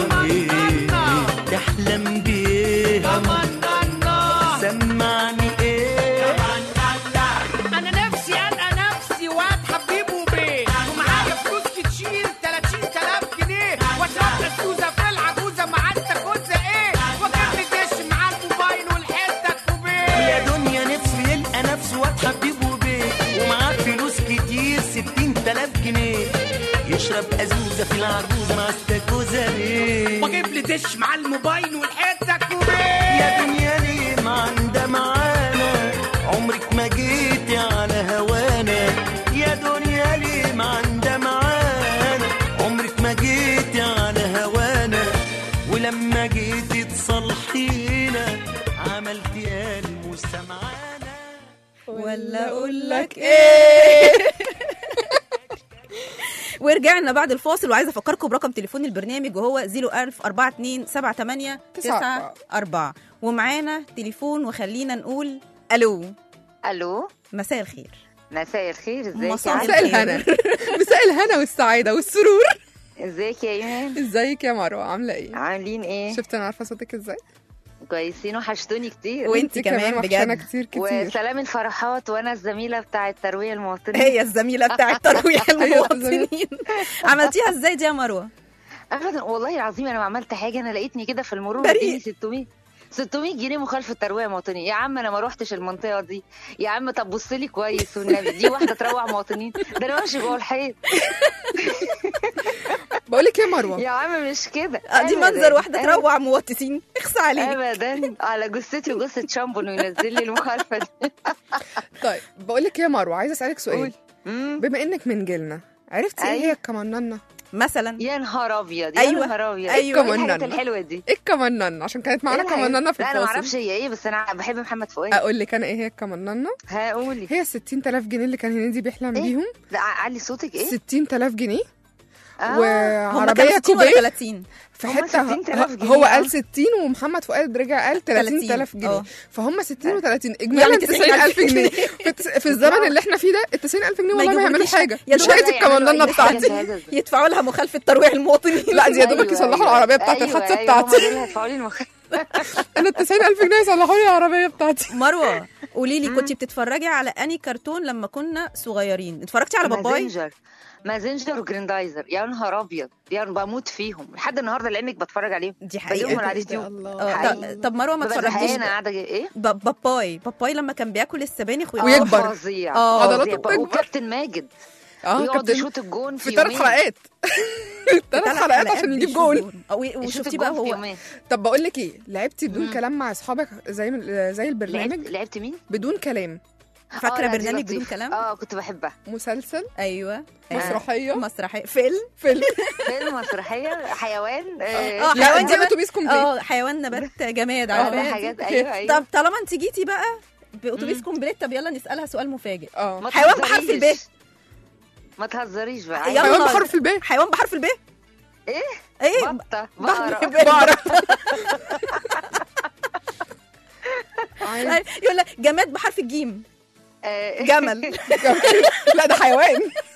تحلم بايه تمنى سمعني ايه انا نفسي القى نفسي واد حبيبه بيه ومعايا فلوس كتير 30000 جنيه واشرب السوزه في العجوزه مع انت جوزه ايه واجيب لي دش مع الموبايل والحته كوبيه يا دنيا نفسه يلقى نفسه واد حبيبه بيه ومعاه فلوس كتير ستين تلاف جنيه يشرب أزوزة في العجوزة مع استاكوزة ليه واجيب لي دش مع الموبايل والحته كوبيه يا دنيا ليه ما عندها معانا عمرك ما جيتي على هوانا يا دنيا ليه ما عندها معانا عمرك ما جيتي على هوانا ولما جيتي تصلحينا عملتي قلب وسمعانا ولا اقول لك ايه ورجعنا بعد الفاصل وعايزه افكركم برقم تليفون البرنامج وهو 01000 42 78 94 ومعانا تليفون وخلينا نقول الو الو مساء الخير مساء الخير ازيك يا مساء عم؟ مساء الهنا مساء الهنا والسعادة والسرور ازيك يا ايمان ازيك يا مروة عاملة ايه؟ عاملين ايه شفت انا عارفة صوتك ازاي؟ كويسين وحشتوني كتير وانت كمان وحشانا بجد كتير كتير وسلام الفرحات وانا الزميله بتاع الترويه المواطنيه هي الزميله بتاعه ترويح المواطنين عملتيها ازاي دي يا مروه ابدا والله العظيم انا ما عملت حاجه انا لقيتني كده في المرور بريء. اديني 600 600 جنيه مخالفه ترويه مواطنين يا عم انا ما روحتش المنطقه دي يا عم طب بص لي كويس والنبي دي واحده تروع مواطنين ده انا ماشي جوه الحيط بقول لك ايه يا مروة يا عم مش كده آه، دي أبداً. منظر واحده أبداً. تروع موطسين اخصى عليك ابدا على جثتي وجثه شامبو انه ينزل لي المخالفه دي طيب بقول لك ايه يا مروة عايزة اسألك سؤال قول. مم. بما انك من جيلنا عرفتي ايه أيوة. هي الكمننة؟ مثلا يا نهار ابيض أيوة. يا نهار ابيض أيوة. ايه الحاجات كمان. الحلوه دي ايه الكمننة؟ عشان كانت معانا إيه الحاجات- كمننة في لا انا ما اعرفش الفاصل هي ايه بس انا بحب محمد فؤاد اقول لك انا ايه هي الكمننة؟ هقولي هي ال 60000 جنيه اللي كان هنيدي بيحلم إيه؟ بيهم لا علي صوتك ايه 60000 جنيه آه. هم وعربية كانوا 60 ولا كوبيه 30 في هم حته 60,000 جنيه، هو آه. قال 60 ومحمد فؤاد رجع قال 30000 جنيه آه. فهم 60 و30 اجمالا 90,000 90000 جنيه في, التس... في الزمن اللي احنا فيه ده ال 90000 جنيه ما والله ما يعملوا يجيبولكيش حاجه يا مش دوب هي دي يعملوا الكمانضه أي حاجة في بتاعتي هذا الزمن. يدفعوا لها مخالفه ترويح المواطنين لا دي يا دوبك أيوة، يصلحوا أيوة. العربيه بتاعت أيوة، الحادثه أيوة، هم بتاعتي دول هيدفعوا لي المخ انا ال 90000 جنيه يصلحوا لي العربيه بتاعتي مروه قولي لي كنت بتتفرجي على اني كرتون لما كنا صغيرين اتفرجتي على باباي مازنجر مازنجر وجريندايزر يا نهار ابيض يا بموت فيهم لحد النهارده لانك بتفرج عليهم دي بلاقيهم حقيقه على يا اليوتيوب الله آه، حقيقي. طب- طب مروه ما ببقى اتفرجتيش زهقانه قاعده ايه ب- باباي باباي لما كان بياكل السبانخ آه، ويكبر. فظيع آه. فظيع. عضلاته بتكبر. وكابتن ماجد اه ويقعد كابتن يشوط الجون في في ثلاث يومين. حلقات ثلاث حلقات عشان يجيب جول أو- يشوف وشفتي بقى الجول في هو يومين. طب بقول لك ايه لعبتي بدون مم. كلام مع اصحابك زي زي البرنامج لعبت لعبت مين؟ بدون كلام آه، فاكره لا، دي برنامج بدون لطيفة. كلام اه كنت بحبها مسلسل ايوه مسرحيه مسرحيه فيلم فيلم فيلم مسرحيه حيوان آه، اه لا حيوان دي جماد اتوبيس كومبليت اه حيوان نبات جماد آه، عارفة؟ حاجات ايوه ايوه طب طالما انت جيتي بقى باتوبيس كومبليت طب يلا نسالها سؤال مفاجئ اه ما حيوان بحرف تهزريش. الب. ما تهزريش بقى يلا. حيوان بحرف الب حيوان بحرف الب ايه ايه بطه بقره بقرة عادي. يقول لك جماد بحرف الجيم آه، جمل لا ده حيوان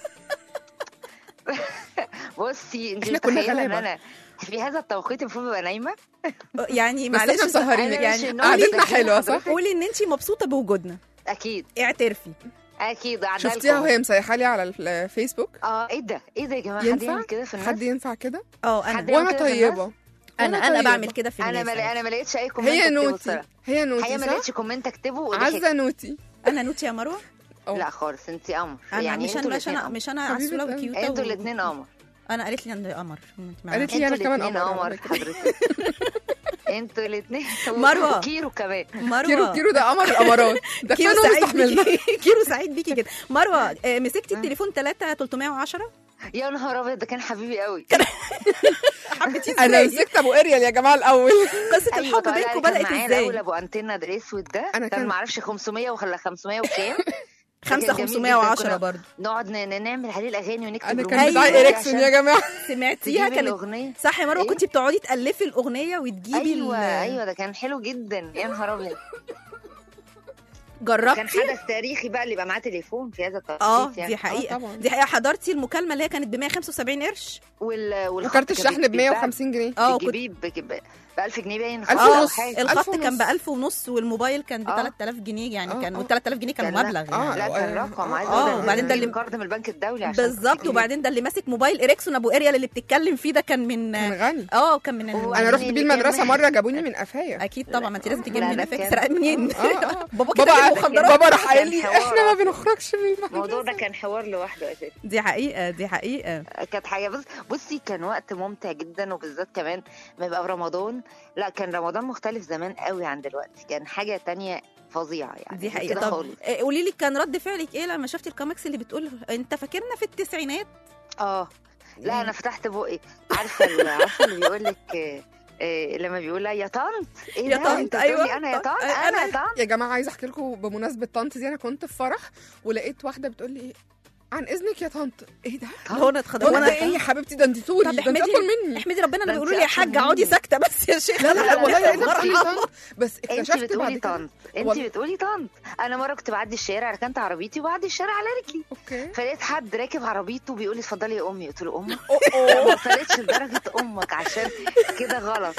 بصي انت إحنا كنا متخيله ان غلابة. انا في هذا التوقيت المفروض ابقى نايمه يعني بس معلش احنا مسهرين أنا يعني مش النوم قعدتنا اللي حلوة، بجيب صح؟ قولي ان انت مبسوطه بوجودنا اكيد اعترفي اكيد قاعده شفتيها لكم. وهي مسيحه لي على الفيسبوك اه ايه ده ايه ده يا جماعه حد ينفع يعمل كده في الناس حد ينفع كده اه حد انا يعمل وانا كده في الناس؟ طيبه انا وأنا انا طيبة. بعمل كده في انا الناس ما عادي. انا ما لقيتش اي كومنت هي أكتبه نوتي بصراحة. هي نوتي الحقيقه ما صح لقيتش كومنت اكتبه وضحكت. عزه نوتي انا نوتي يا مروه أو. لا خالص انت قمر انا يعني مش انتوا انا مش الاثنين انا قمر مش انا حبيبة عسوله قلبي. وكيوته انتوا و- الاثنين قمر انا قالت لي انا قمر أنت معايا. قالت لي انا انتوا كمان الاتنين قمر قمر على فكرة. حضرتك انتوا الاثنين مروة. وكيرو كمان مروه كيرو كيرو ده قمر القمرات ده كيرو كانوا سعيد مستحملنا بيكي كيرو سعيد بيكي كده مروه آه، مسكتي التليفون 3 310 يا نهار ابيض ده كان حبيبي قوي حبيتي انا ازاي مسكت ابو اريال يا جماعه الاول قصه ايوه الحب طبعا بينكم كان بدات معايا الاول ازاي ابو انتنا ده الاسود ده أنا انا كان- كان معرفش 500 ولا 500 وكام 5 كان جميل جداً. 510 كنا برضه نقعد ن- ن- نعمل عليه الاغاني ونكتب انا له كان أيوة. بتاع ميوزك اريكسون يا عشان جماعه سمعتيها تجيبي كانت الاغنيه صح يا مروه إيه؟ كنت بتقعدي تالفي الاغنيه وتجيبي ايوه ال- ايوه ده كان حلو جدا يا نهار ابيض كان جربتي حدث تاريخي بقى اللي يبقى معاه تليفون في هذا التوقيت اه يعني. دي حقيقه طبعاً. دي حقيقه حضرتي المكالمه اللي هي كانت ب 175 قرش وال والخط وكارت كان الشحن ب بيتباع 150 جنيه اه كنت تجيبيه ب ب 1000 جنيه باين ألف خلاص أو ونص. حاجة. ألف الخط كان ب ونص. 1000 ونص والموبايل كان ب آه. 3000 جنيه يعني آه، كان آه. وال 3000 جنيه كانوا كان لا. مبلغ آه، يعني لا كان آه، رقم آه، عايز آه، اقول لك وبعدين ده اللي- كارد من البنك الدولي عشان بالظبط تجيبيه. وبعدين ده اللي ماسك موبايل اريكسون ابو اريال اللي بتتكلم فيه ده كان من كان غني اه كان من ال- هو انا رحت اللي بيه كان- المدرسه مره جابوني من قفايا اكيد طبعا ما انت لازم تجيبي لا، من ده قفاك كان- سرقت منين اه اه بابا بابا كده قال- مخدرات بابا راح كان قال لي حوار. احنا ما بنخرجش من الموضوع ده المدرسه كان حوار لوحده اساسا دي حقيقه دي حقيقه كانت حاجه بص بصي كان وقت ممتع جدا وبالذات كمان ما يبقى في رمضان لا كان رمضان مختلف زمان قوي عن دلوقتي كان حاجه تانية فظيعه يعني دي غير حقيقه كده طب خالص آه، قولي لي كان رد فعلك ايه لما شفتي الكوميكس اللي بتقول انت فاكرنا في التسعينات اه لا انا فتحت بقي عارفه ال- عارفه اللي بيقول لك آه، آه، لما بيقول لها يا طنط ايه يا ده؟ طنط، انت بتقولي أيوة. انا يا طنط أنا- انا يا طنط يا جماعه عايزه احكي لكم بمناسبه طنط دي انا كنت في فرح ولقيت واحده بتقول لي ايه عن اذنك يا طنط ايه ده هو انا اتخض هو هو انا انا ايه يا حبيبتي ده انت طولي طب ده انت احمدي اطول مني احمدي ربنا انا ده بيقولوا انت لي يا أحسن حاجه اقعدي مني. ساكته بس يا شيخ لا لا لا لا، والله لا، لقيتها لا، بتقولي لا. طنط بس انت اكتشفت بعد بتقولي كده طنط انت والله. بتقولي طنط انا مره كنت بعدي الشارع ركنت عربيتي وبعدي الشارع على رجلي اوكي فلقيت حد راكب عربيته بيقول لي اتفضلي يا امي قلت له امك لا، ما وصلتش لدرجه امك عشان كده غلط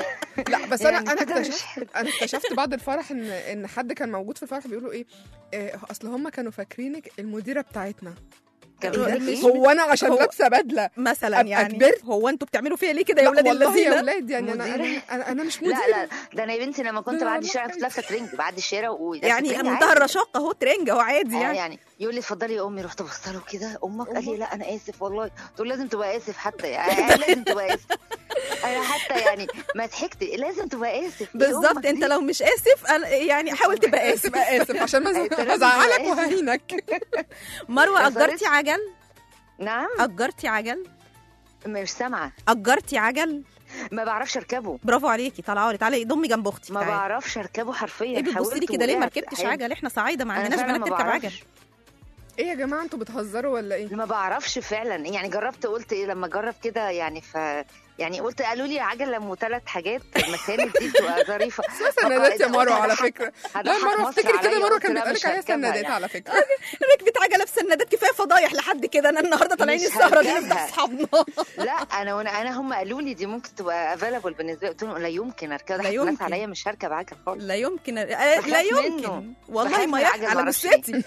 لا بس انا يعني انا كده مش اكتشفت حلو. انا اكتشفت بعد الفرح ان ان حد كان موجود في الفرح بيقولوا ايه آه، اصل هم كانوا فاكرينك المديره بتاعتنا كان إيه ده؟ بيقول لك ايه هو انا عشان هو- لابسه بدله مثلا أبقى يعني كبرت؟ هو انتوا بتعملوا فيا ليه كده يا لا اولاد والله يا الذين اولاد يعني انا انا مديرة؟ انا, أنا مش مديره لا لا ده انا يا بنتي لما كنت لا، بعدي والله الشارع كنت عادي. لابسه ترنج بعدي الشارع ولابسه يعني ترنج منتهى عادي. الرشاقه اهو ترنج اهو عادي آه يعني يعني يقول لي اتفضلي يا امي رحت بص له كده امك قال لي لا انا اسف والله قلت له لازم تبقى اسف حتى يعني لازم تبقى اسف انا حتى يعني ما ضحكت لازم تبقى اسف إيه بالظبط أمك انت دي؟ لو مش اسف أنا- يعني حاول تبقى اسف اسف اسف عشان ما أنت لازم ازعلك تبقى آسف. وههينك مروه يا اجرتي صارت. عجل نعم اجرتي عجل مش سامعه اجرتي عجل ما بعرفش اركبه برافو عليكي طالعه لي تعالي ضمي جنب اختي ما تعالي. بعرفش اركبه حرفيا ايه بتبصي لي حاولت كده ليه ما وقعت. ركبتش حاول- عجل احنا صعايده ما أنا عندناش فعلاً بنات ما تركب بعرفش. عجل ايه يا جماعه انتوا بتهزروا ولا ايه ما بعرفش فعلا يعني جربت قلت ايه لما اجرب كده يعني ف يعني قلت قالوا لي عجله ام ثلاث حاجات المساند دي بتبقى ظريفه سندات يا قلت مروه على هضحك- فكره لا هضحك مروه مصر افتكري كده عليا، مروه قلت كان لا بيتقال مش لك عليها هركبها سندات يعني. على فكره ركبت عجله بسندات كفايه فضايح لحد كده انا النهارده طالعين مش السهره دي هركبها. نفضح اصحابنا لا انا وانا انا هم قالوا لي دي ممكن تبقى افيلابل بالنسبه لي قلت لهم لا يمكن اركب لا ضحك الناس يمكن. عليا مش هركب عجل خالص لا يمكن آه، بخاف لا منه. يمكن والله بخاف ما من يح العجل، على معرفش جثتي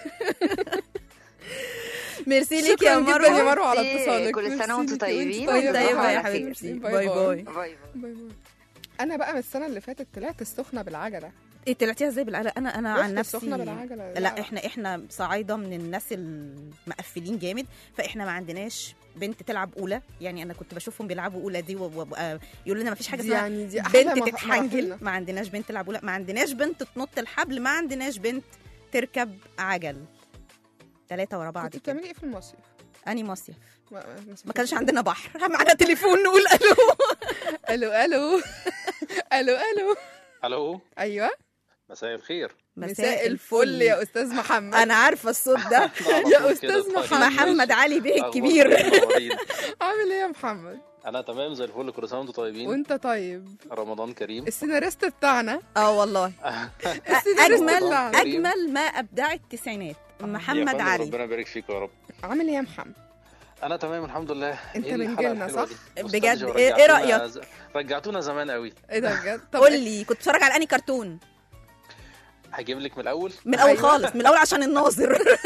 ميرسي ليك يا شكرا جدا مروه يا مروه على ميرسي. اتصالك كل سنة ميرسي وانتوا ليكي. طيبين. وانت وانت طيبه يا على حبيبتي خير. باي باي باي باي باي باي انا بقى من السنه اللي فاتت طلعت السخنه بالعجله إيه طلعتيها ازاي بالعجله انا انا عن رحت نفسي السخنة بالعجلة لا احنا احنا صعايده من الناس المقفلين جامد فاحنا ما عندناش بنت تلعب اولى يعني انا كنت بشوفهم بيلعبوا اولى دي ويقولوا لنا ما فيش حاجه دي اسمها يعني دي أحلى بنت مه- تتحنجل مراحلنا. ما عندناش بنت تلعب اولى ما عندناش بنت تنط الحبل ما عندناش بنت تركب عجل ثلاثة ورا بعض كنت كده بتعملي ايه في المصيف؟ اني مصيف ما, ما كانش عندنا بحر معانا تليفون نقول الو الو الو الو الو الو ايوه مساء الخير مساء الفل يا استاذ محمد انا عارفه الصوت ده يا استاذ محمد محمد علي بيه أخباركم الكبير إيه منورين؟ عامل ايه يا محمد انا تمام زي الفل كل سنه وانتم طيبين وانت طيب رمضان كريم السيناريست بتاعنا اه والله السيناريست اجمل بتاعنا اجمل ما ابدع التسعينات يا محمد فندم علي ربنا يبارك فيك يا رب عامل ايه يا محمد انا تمام الحمد لله انت إيه من الحلقة جيلنا، الحلوة صح؟ دي؟ بجد، نوستالجيا إيه- إيه ورجعتونا رأيك؟ ز- رجعتونا زمان قوي ايه ده بجد طب قول لي كنت بتتفرج على اني كرتون هجيب لك من الاول من الاول أيوة. خالص من الاول عشان الناظر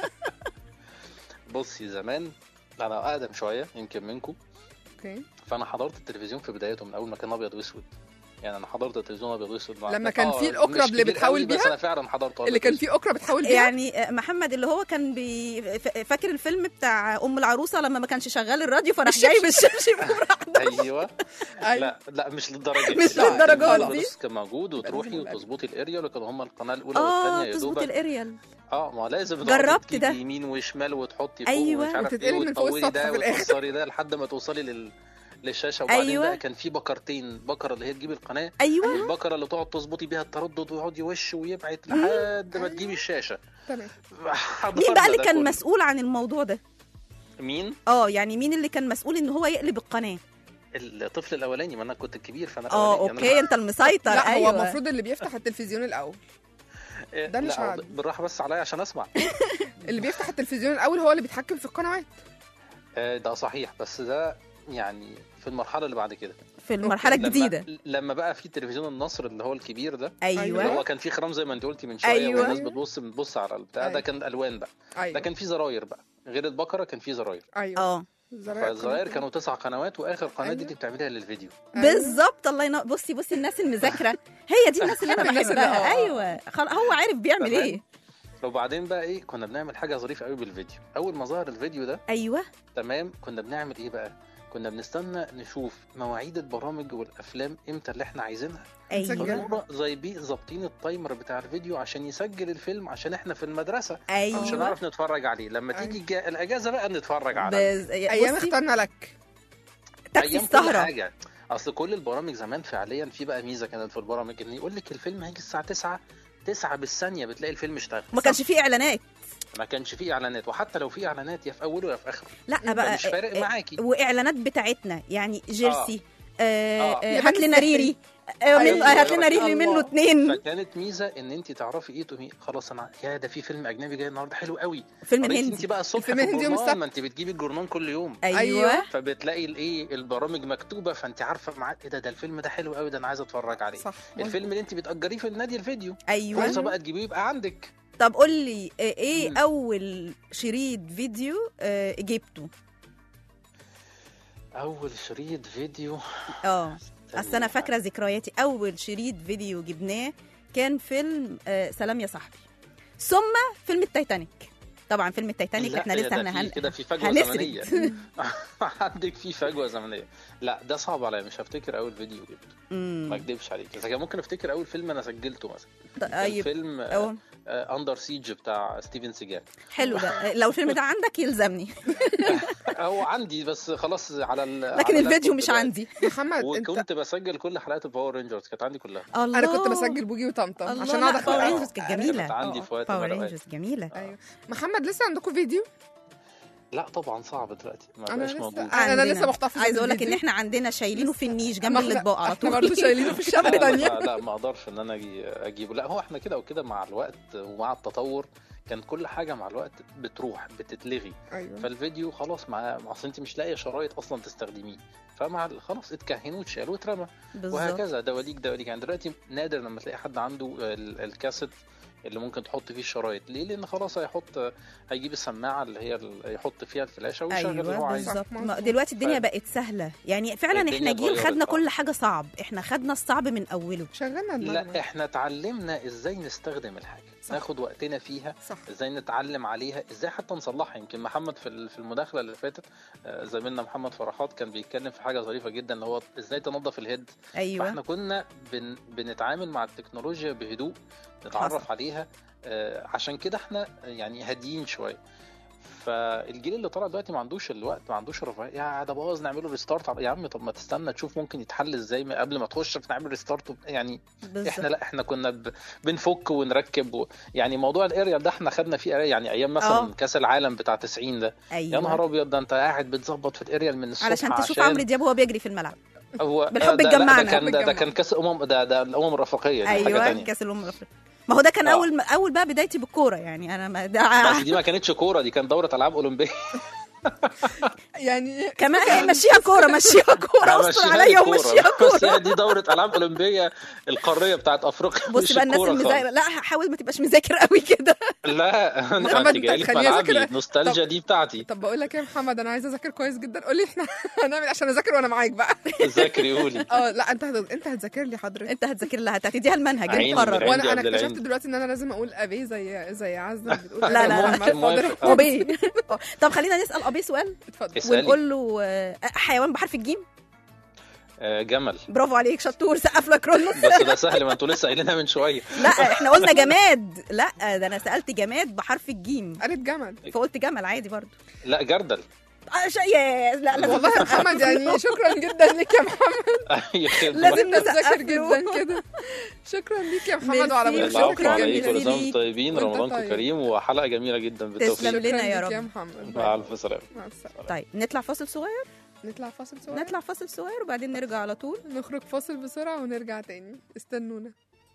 بصي زمان انا اقدم شويه يمكن منكم اوكي فانا حضرت التلفزيون في بدايته من اول ما كان ابيض واسود يعني انا حضرت التلفزيون ابيض واسود مع- لما كان آه، فيه الأوكرا مش اللي كبير بتحاول قوي، بس بيها؟ انا فعلا حضرته اللي كان فيه اوكرا بتحاول بيها يعني آه، محمد اللي هو كان بي ف- فاكر الفيلم بتاع ام العروسه لما ما كانش شغال الراديو فراح جايب الشبشب وراح ضرب. ايوه أيوة. لا لا مش للدرجه مش لا، للدرجات الفيديو دي. بس كان موجود وتروحي لازم يبقى. وتظبطي الاريال وكانوا هم القناه الاولى اه والثانيه يا تظبط دوبك الاريال اه ما لازم جربت تقعدي ده. تجيبي يمين وشمال وتحطي فوق أيوة. ومش عارف وتتقلب ايه من فوق وتطوري السطح ده في الآخر. وتوصلي ده لحد ما توصلي لل... للشاشه وبعدين أيوة. بقى كان في بكرتين بكره اللي هي تجيبي القناه ايوه والبكره اللي تقعد تظبطي بيها التردد ويقعد يوش ويبعد لحد ما تجيبي الشاشه تمام مين بقى اللي ده كان كله. مسؤول عن الموضوع ده مين اه يعني مين اللي كان مسؤول ان هو يقلب القناه الطفل الاولاني ما انا كنت الكبير فانا اه الأولاني. أنا- اوكي انت المسيطر لا ايوه هو المفروض اللي بيفتح التلفزيون الاول إيه، ده مش لا، عادي. بالراحه بس عليا عشان اسمع اللي بيفتح التلفزيون الاول هو اللي بيتحكم في القنوات آه، ده صحيح بس ده يعني في المرحله اللي بعد كده في المرحله لما- الجديده لما بقى في تلفزيون النصر اللي هو الكبير ده ايوه اللي هو كان فيه خرام زي ما انت قلتي من شويه أيوة. والناس بتبص بتبص على البتاع أيوة. ده كان الوان بقى ده ايوه كان فيه زراير بقى غير البقره كان فيه زراير ايوه اه فالزراير كانوا تسع قنوات واخر قناه دي أيوة. اللي بتعملها للفيديو بالظبط الله ينور بصي بصي الناس المذاكره هي دي الناس اللي انا الناس اللي- بحبها آه. ايوه خلاص هو عارف بيعمل تمام. ايه وبعدين بقى ايه كنا بنعمل حاجه ظريفه قوي بالفيديو اول ما ظهر الفيديو ده ايوه تمام كنا بنعمل ايه بقى كنا بنستنى نشوف مواعيد البرامج والافلام امتى اللي احنا عايزينها ايوه فنقرا زي بيه ظابطين التايمر بتاع الفيديو عشان يسجل الفيلم عشان احنا في المدرسه مش ايوه هنعرف نتفرج عليه لما أيوة. تيجي الجا- الاجازه بقى نتفرج عليه بز... ايام بصي اخترنا لك تاكسي أيام كل السهره حاجه اصل كل البرامج زمان فعليا في بقى ميزه كانت في البرامج ان يقول لك الفيلم هيجي الساعه 9 9 بالثانيه بتلاقي الفيلم اشتغل ما كانش فيه اعلانات ما كانش فيه اعلانات وحتى لو في اعلانات يا في اوله يا في اخره لا بقى مش فارق آه، معاكي واعلانات بتاعتنا يعني جيرسي آه. آه. آه. يبان هات لنا السحري. ريري آه. من... أيوة. هات لنا ريري منه الله. اتنين فكانت ميزه ان انت تعرفي ايه تقومي خلاص انا يا ده في فيلم اجنبي جاي النهارده حلو قوي فيلم قريتي الهندي انت بقى الصبح في الفيلم الهندي يوم الجورنال السبت. ما انت بتجيبي الجورنال كل يوم ايوه, أيوة. فبتلاقي الايه البرامج مكتوبه فانت عارفه معاك ايه ده ده الفيلم ده حلو قوي ده انا عايز اتفرج عليه صح الفيلم اللي انت بتاجريه في النادي الفيديو ايوه فرصه بقى تجيبيه يبقى عندك طب قول لي آه، ايه مم. اول شريط فيديو آه، جبته اول شريط فيديو اه اصل انا فاكره ذكرياتي اول شريط فيديو جبناه كان فيلم آه، سلام يا صاحبي ثم فيلم التايتانيك طبعا فيلم التايتانيك لا، احنا يا لسه ده هن... في هن... كده في فجوه هنسرد. زمنيه عندك في فجوه زمنيه لا ده صعب عليا مش هفتكر اول فيديو جبته ما مم. اكدبش عليك بس كان ممكن افتكر اول فيلم انا سجلته مثلا كان طيب فيلم أهو. اندر سيج بتاع ستيفن سيجال حلو ده آه، لو الفيلم ده عندك يلزمني هو عندي بس خلاص على ال- لكن على الفيديو اللابتوب مش دلوقتي. عندي محمد انت وكنت بسجل كل حلقات الباور رينجرز كانت عندي كلها الله انا كنت بسجل بوجي وطمطم الله عشان لا، اقعد باور اخلق رينجرز كانت جميله كانت عندي آه، في وقت باور من الأوقات. رينجرز جميله ايوه محمد لسه عندكم فيديو لا طبعا صعب دلوقتي ما انا بقاش لسه موجود انا عندنا. لسه محتفظه عايزه اقول لك ان بالفيديو. احنا عندنا شايلينه في النيش جنب ما احنا- الاطباق على احنا طول برضه شايلينه في الشقه لا, الثانيه لا, لا ما اقدرش ان انا أجي اجيبه لا هو احنا كده وكده مع الوقت ومع التطور كان كل حاجه مع الوقت بتروح بتتلغي ايوه فالفيديو خلاص مع مع اصل انت مش لاقيه شرايط اصلا تستخدميه فمع ال- خلاص اتكهن واتشال واترمى بالظبط وهكذا دواليك دواليك يعني دلوقتي نادر لما تلاقي حد عنده ال- الكاسيت اللي ممكن تحط فيه الشرايط ليه لان خلاص هيحط هيجيب السماعه اللي هي ال- يحط فيها الفلاشه ويشغل اللي هو ايوه عايزه بالظبط مظبوط. ما- دلوقتي الدنيا ف- بقت سهله يعني فعلا الدنيا احنا جيل اتغيرت، خدنا آه. كل حاجه صعب احنا خدنا الصعب من اوله شغلنا دماغنا لا احنا اتعلمنا ازاي نستخدم الحاجه صح. ناخد وقتنا فيها صح ازاي نتعلم عليها ازاي حتى نصلحها يمكن محمد في ال- في المداخله اللي فاتت آه، زميلنا محمد فرحات كان بيتكلم في حاجه ظريفه جدا ان هو ازاي تنظف الهيد ايوه فاحنا كنا بن بنتعامل مع التكنولوجيا بهدوء نتعرف حصل. عليها آه، عشان كده احنا يعني هاديين شويه فالجيل اللي طالع دلوقتي ما عندوش الوقت ما عندوش الرفاهيه يا ده باظ نعمله ريستارت يا عم طب ما تستنى تشوف ممكن يتحل ازاي ما- قبل ما تخش نعمل ريستارت يعني بالظبط احنا لا احنا كنا ب... بنفك ونركب و... يعني موضوع الاريال ده احنا خدنا فيه اريال يعني ايام مثلا آه. كاس العالم بتاع 90 ده ايوه يا نهار ابيض ده انت قاعد بتظبط في الاريال من الصبح علشان تشوف عشان عمرو دياب وهو بيجري في الملعب هو بالحب ده- لا، اتجمعنا. ده كان ده, ده بالحب كان كاس امم ده ده الامم الافريقيه دي حاجه ايوه تانية كاس الامم الافريقيه ما هو ده كان آه. اول اول بقى بدايتي بالكوره يعني انا ما ده بس دي ما كانتش كوره دي كانت دوره العاب اولمبيه يعني كمان هي مشيها كوره مشيها كوره استر مشيها عليا الكورة. ومشيها بس كوره هي دي دوره العاب اولمبيه القاريه بتاعت افريقيا بص مش بقى الناس الكورة المذاكره خالص. لا حاول ما تبقاش مذاكر قوي كده لا محمد، انا جاي لي في خليني ملعبي أذاكر. النوستالجيا دي بتاعتي طب بقول لك ايه يا محمد انا عايزه اذاكر كويس جدا قول لي احنا هنعمل إيه عشان اذاكر وانا معاك بقى ذاكري قولي اه لا انت هت... انت هتذاكر لي حضرتك انت هتذاكر لها هتديها المنهج عيني انت قرر من عيني. وانا انا قبل العين. اكتشفت دلوقتي ان انا لازم اقول ابي زي زي عزه بتقول لا، لا، لا. ممكن موافق. آه. ابي طب خلينا نسال ابي سؤال اتفضل اسألي. ونقول له آه، حيوان بحرف الجيم آه، جمل برافو عليك شطور سقف لك رولو بس ده سهل ما انتوا لسه قايلينها من شويه لا احنا قلنا جماد لا ده انا سالت جماد بحرف الجيم قالت جمل فقلت جمل عادي برضو لا جردل آه، ش- يا لا لا والله يا محمد يعني شكرا جدا ليك يا محمد أي خدمة. لازم انت نسقف بتذاكر له. جدا كده شكرا ليك يا محمد ميرسي. وعلى العفو مشاركتك شكراً. عليك الجميله كل سنه ليك. وانتم طيبين وانت رمضانكم طيب. كريم وحلقه جميله جدا تسلم بالتوفيق لنا يا شكراً ليك رب. يا محمد مع الف سلامه مع السلامه طيب نطلع فاصل صغير نطلع فاصل صغير نطلع فاصل صغير وبعدين نرجع على طول نخرج فاصل بسرعه ونرجع تاني استنونا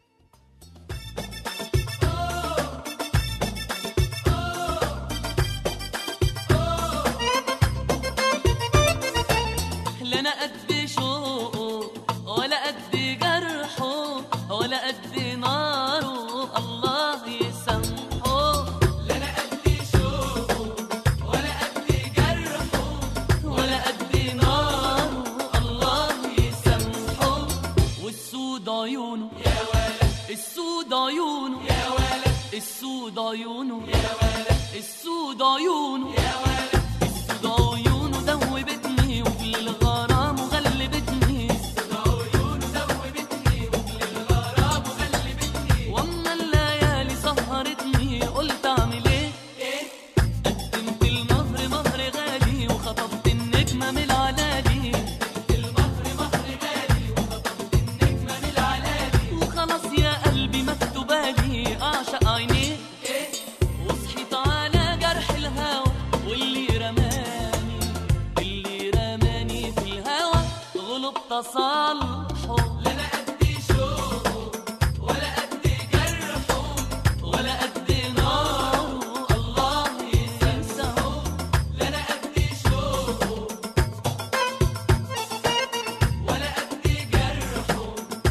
لا انا قد شوقه ولا قد جرحه ولا قد ناره الله يسامحه لا انا قد شوقه ولا قد جرحه ولا قد ناره الله يسامحه والسود عيونه يا ولد السود عيونه يا ولد السود عيونه يا ولد السود عيونه يا ولد السود عيونه دوبتني وكل الغرام وغلبتني السود عيونه دوبتني وكل الغرام وغلبتني واما الليالي سهرتني قلت اعمل ايه قدمت المهر مهر غالي وخطبت النجمة من العلالي المهر مهر غالي وخطبت النجمة من العلالي وخلاص يا قلبي مكتوبالي اعشق عينيه وصحيت على جرح الهوى واللي رماني اللي رماني في الهوى غلب تصالحه لا انا قد شوقه ولا قد جرحه ولا قد ناره الله ينساه لا انا قد شوقه ولا قد جرحه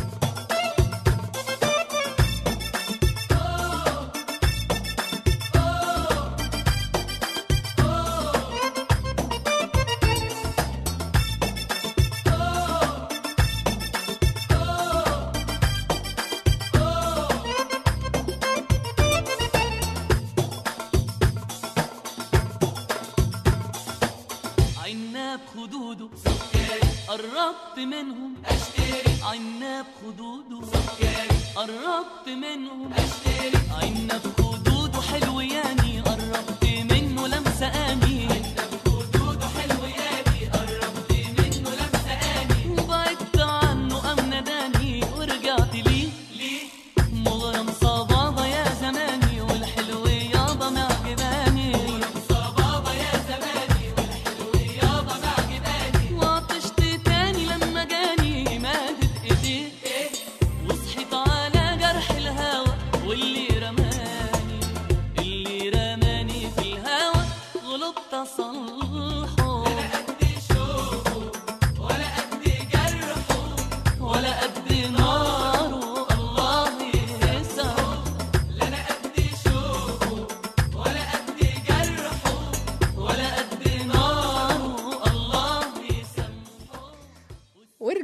عناب خدوده قربت منهم اشتري عناب خدوده قربت منهم اشتري عناب خدوده حلو يعني قربت منه لمسه اني عناب خدوده حلو يعني قربت منه لمسه اني وبعدت عنه ام نداني ورجعت ليه ليه مغرم صبابة يا زماني والحلو يابا معجباني مغرم صبابة يا زماني والحلو يابا معجباني وعطشت تاني لما جاني مادت ايديه وصحيت على جرح الهوى واللي رماني اللي رماني في الهوى غلبت اصلحه لا قد شوقه ولا قد جرحه ولا قد ناره الله يسعه لا انا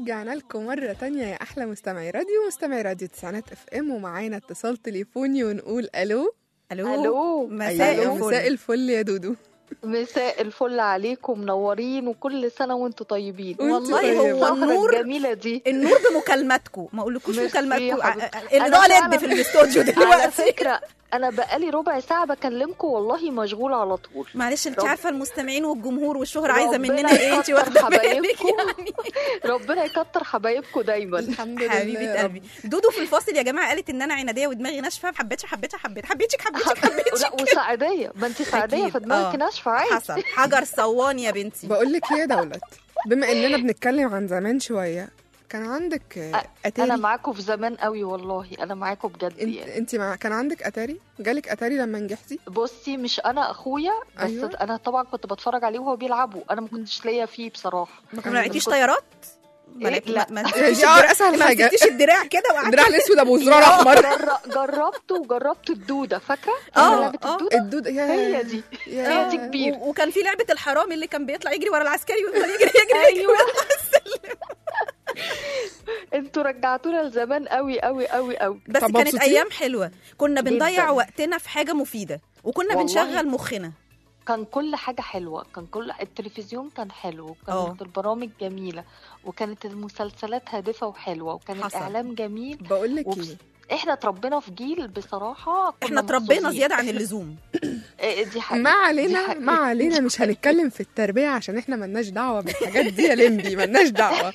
ورجعنا لكم مرة تانية يا أحلى مستمعي راديو مستمعي راديو تسعينات اف ام ومعانا اتصال تليفوني ونقول ألو الو الو مساء أيوة، الفل مساء الفل يا دودو مساء الفل عليكم منورين وكل سنه وانتم طيبين وانت والله طيبة. هو السهرة النور الجميله دي النور بمكالماتكم ما اقولكوش ميرسي يا مكالماتكم حبيبتي. الاضاءه أنا لد فعلاً- في الاستوديو على دلوقتي فكره انا بقالي ربع ساعه بكلمكم والله مشغوله على طول معلش انت رب- عارفه المستمعين والجمهور والشهره عايزه ربنا مننا ايه انت يكتر واخده بالك حبايبكم. يعني ربنا يكتر حبايبكم دايما الحمد لله حبيبه يا رب. قلبي دودو في الفاصل يا جماعه قالت ان انا عناديه ودماغي ناشفه حبيتش حبيتش حبيت حبيتك حبيتك حبيتك لا وسعديه ما انت سعديه أكيد. فدماغك آه. ناشفه عادي حصل حجر صوان يا بنتي بقول لك يا دولت بما اننا بنتكلم عن زمان شويه كان عندك آه، انا اتاري معاكم في زمان قوي والله انا معاكم بجد انت يعني انت مع... كان عندك اتاري جالك اتاري لما نجحتي بصي مش انا اخويا بس أيوة. انا طبعا كنت بتفرج عليه وهو بيلعبوا انا ما كنتش ليا فيه بصراحه ما لعبتيش طيارات ما إيه؟ لعبت- لا. ما- ما هي مسكتيش دي الدراع- اسهل ما حاجه مسكتيش الدراع كده وقعدتي الدراع الاسود ابو زرار احمر جر- جربت وجربت الدودة فاكرة؟ آه، لعبة آه. الدودة الدود يا هي دي يا هي دي كبيرة و- وكان في لعبه الحرامي اللي كان بيطلع يجري ورا العسكري ويفضل يجري يجري يجري أيوة انتوا رجعتونا لزمان قوي قوي قوي قوي بس طب كانت مبسوطين؟ ايام حلوه كنا بنضيع جداً. وقتنا في حاجه مفيده وكنا والله. بنشغل مخنا كان كل حاجة حلوة كان كل التلفزيون كان حلو آه. وكانت البرامج جميلة وكانت المسلسلات هادفة وحلوة وكان حصل. الإعلام جميل بقول لك وبس- ايه احنا اتربينا في جيل بصراحة كنا احنا اتربينا محظوظين. زياده عن اللزوم إيه، دي حقيقة ما دي علينا حقيقة. ما علينا مش هنتكلم في التربية عشان احنا ملناش دعوة بالحاجات دي يا لمبي ملناش دعوة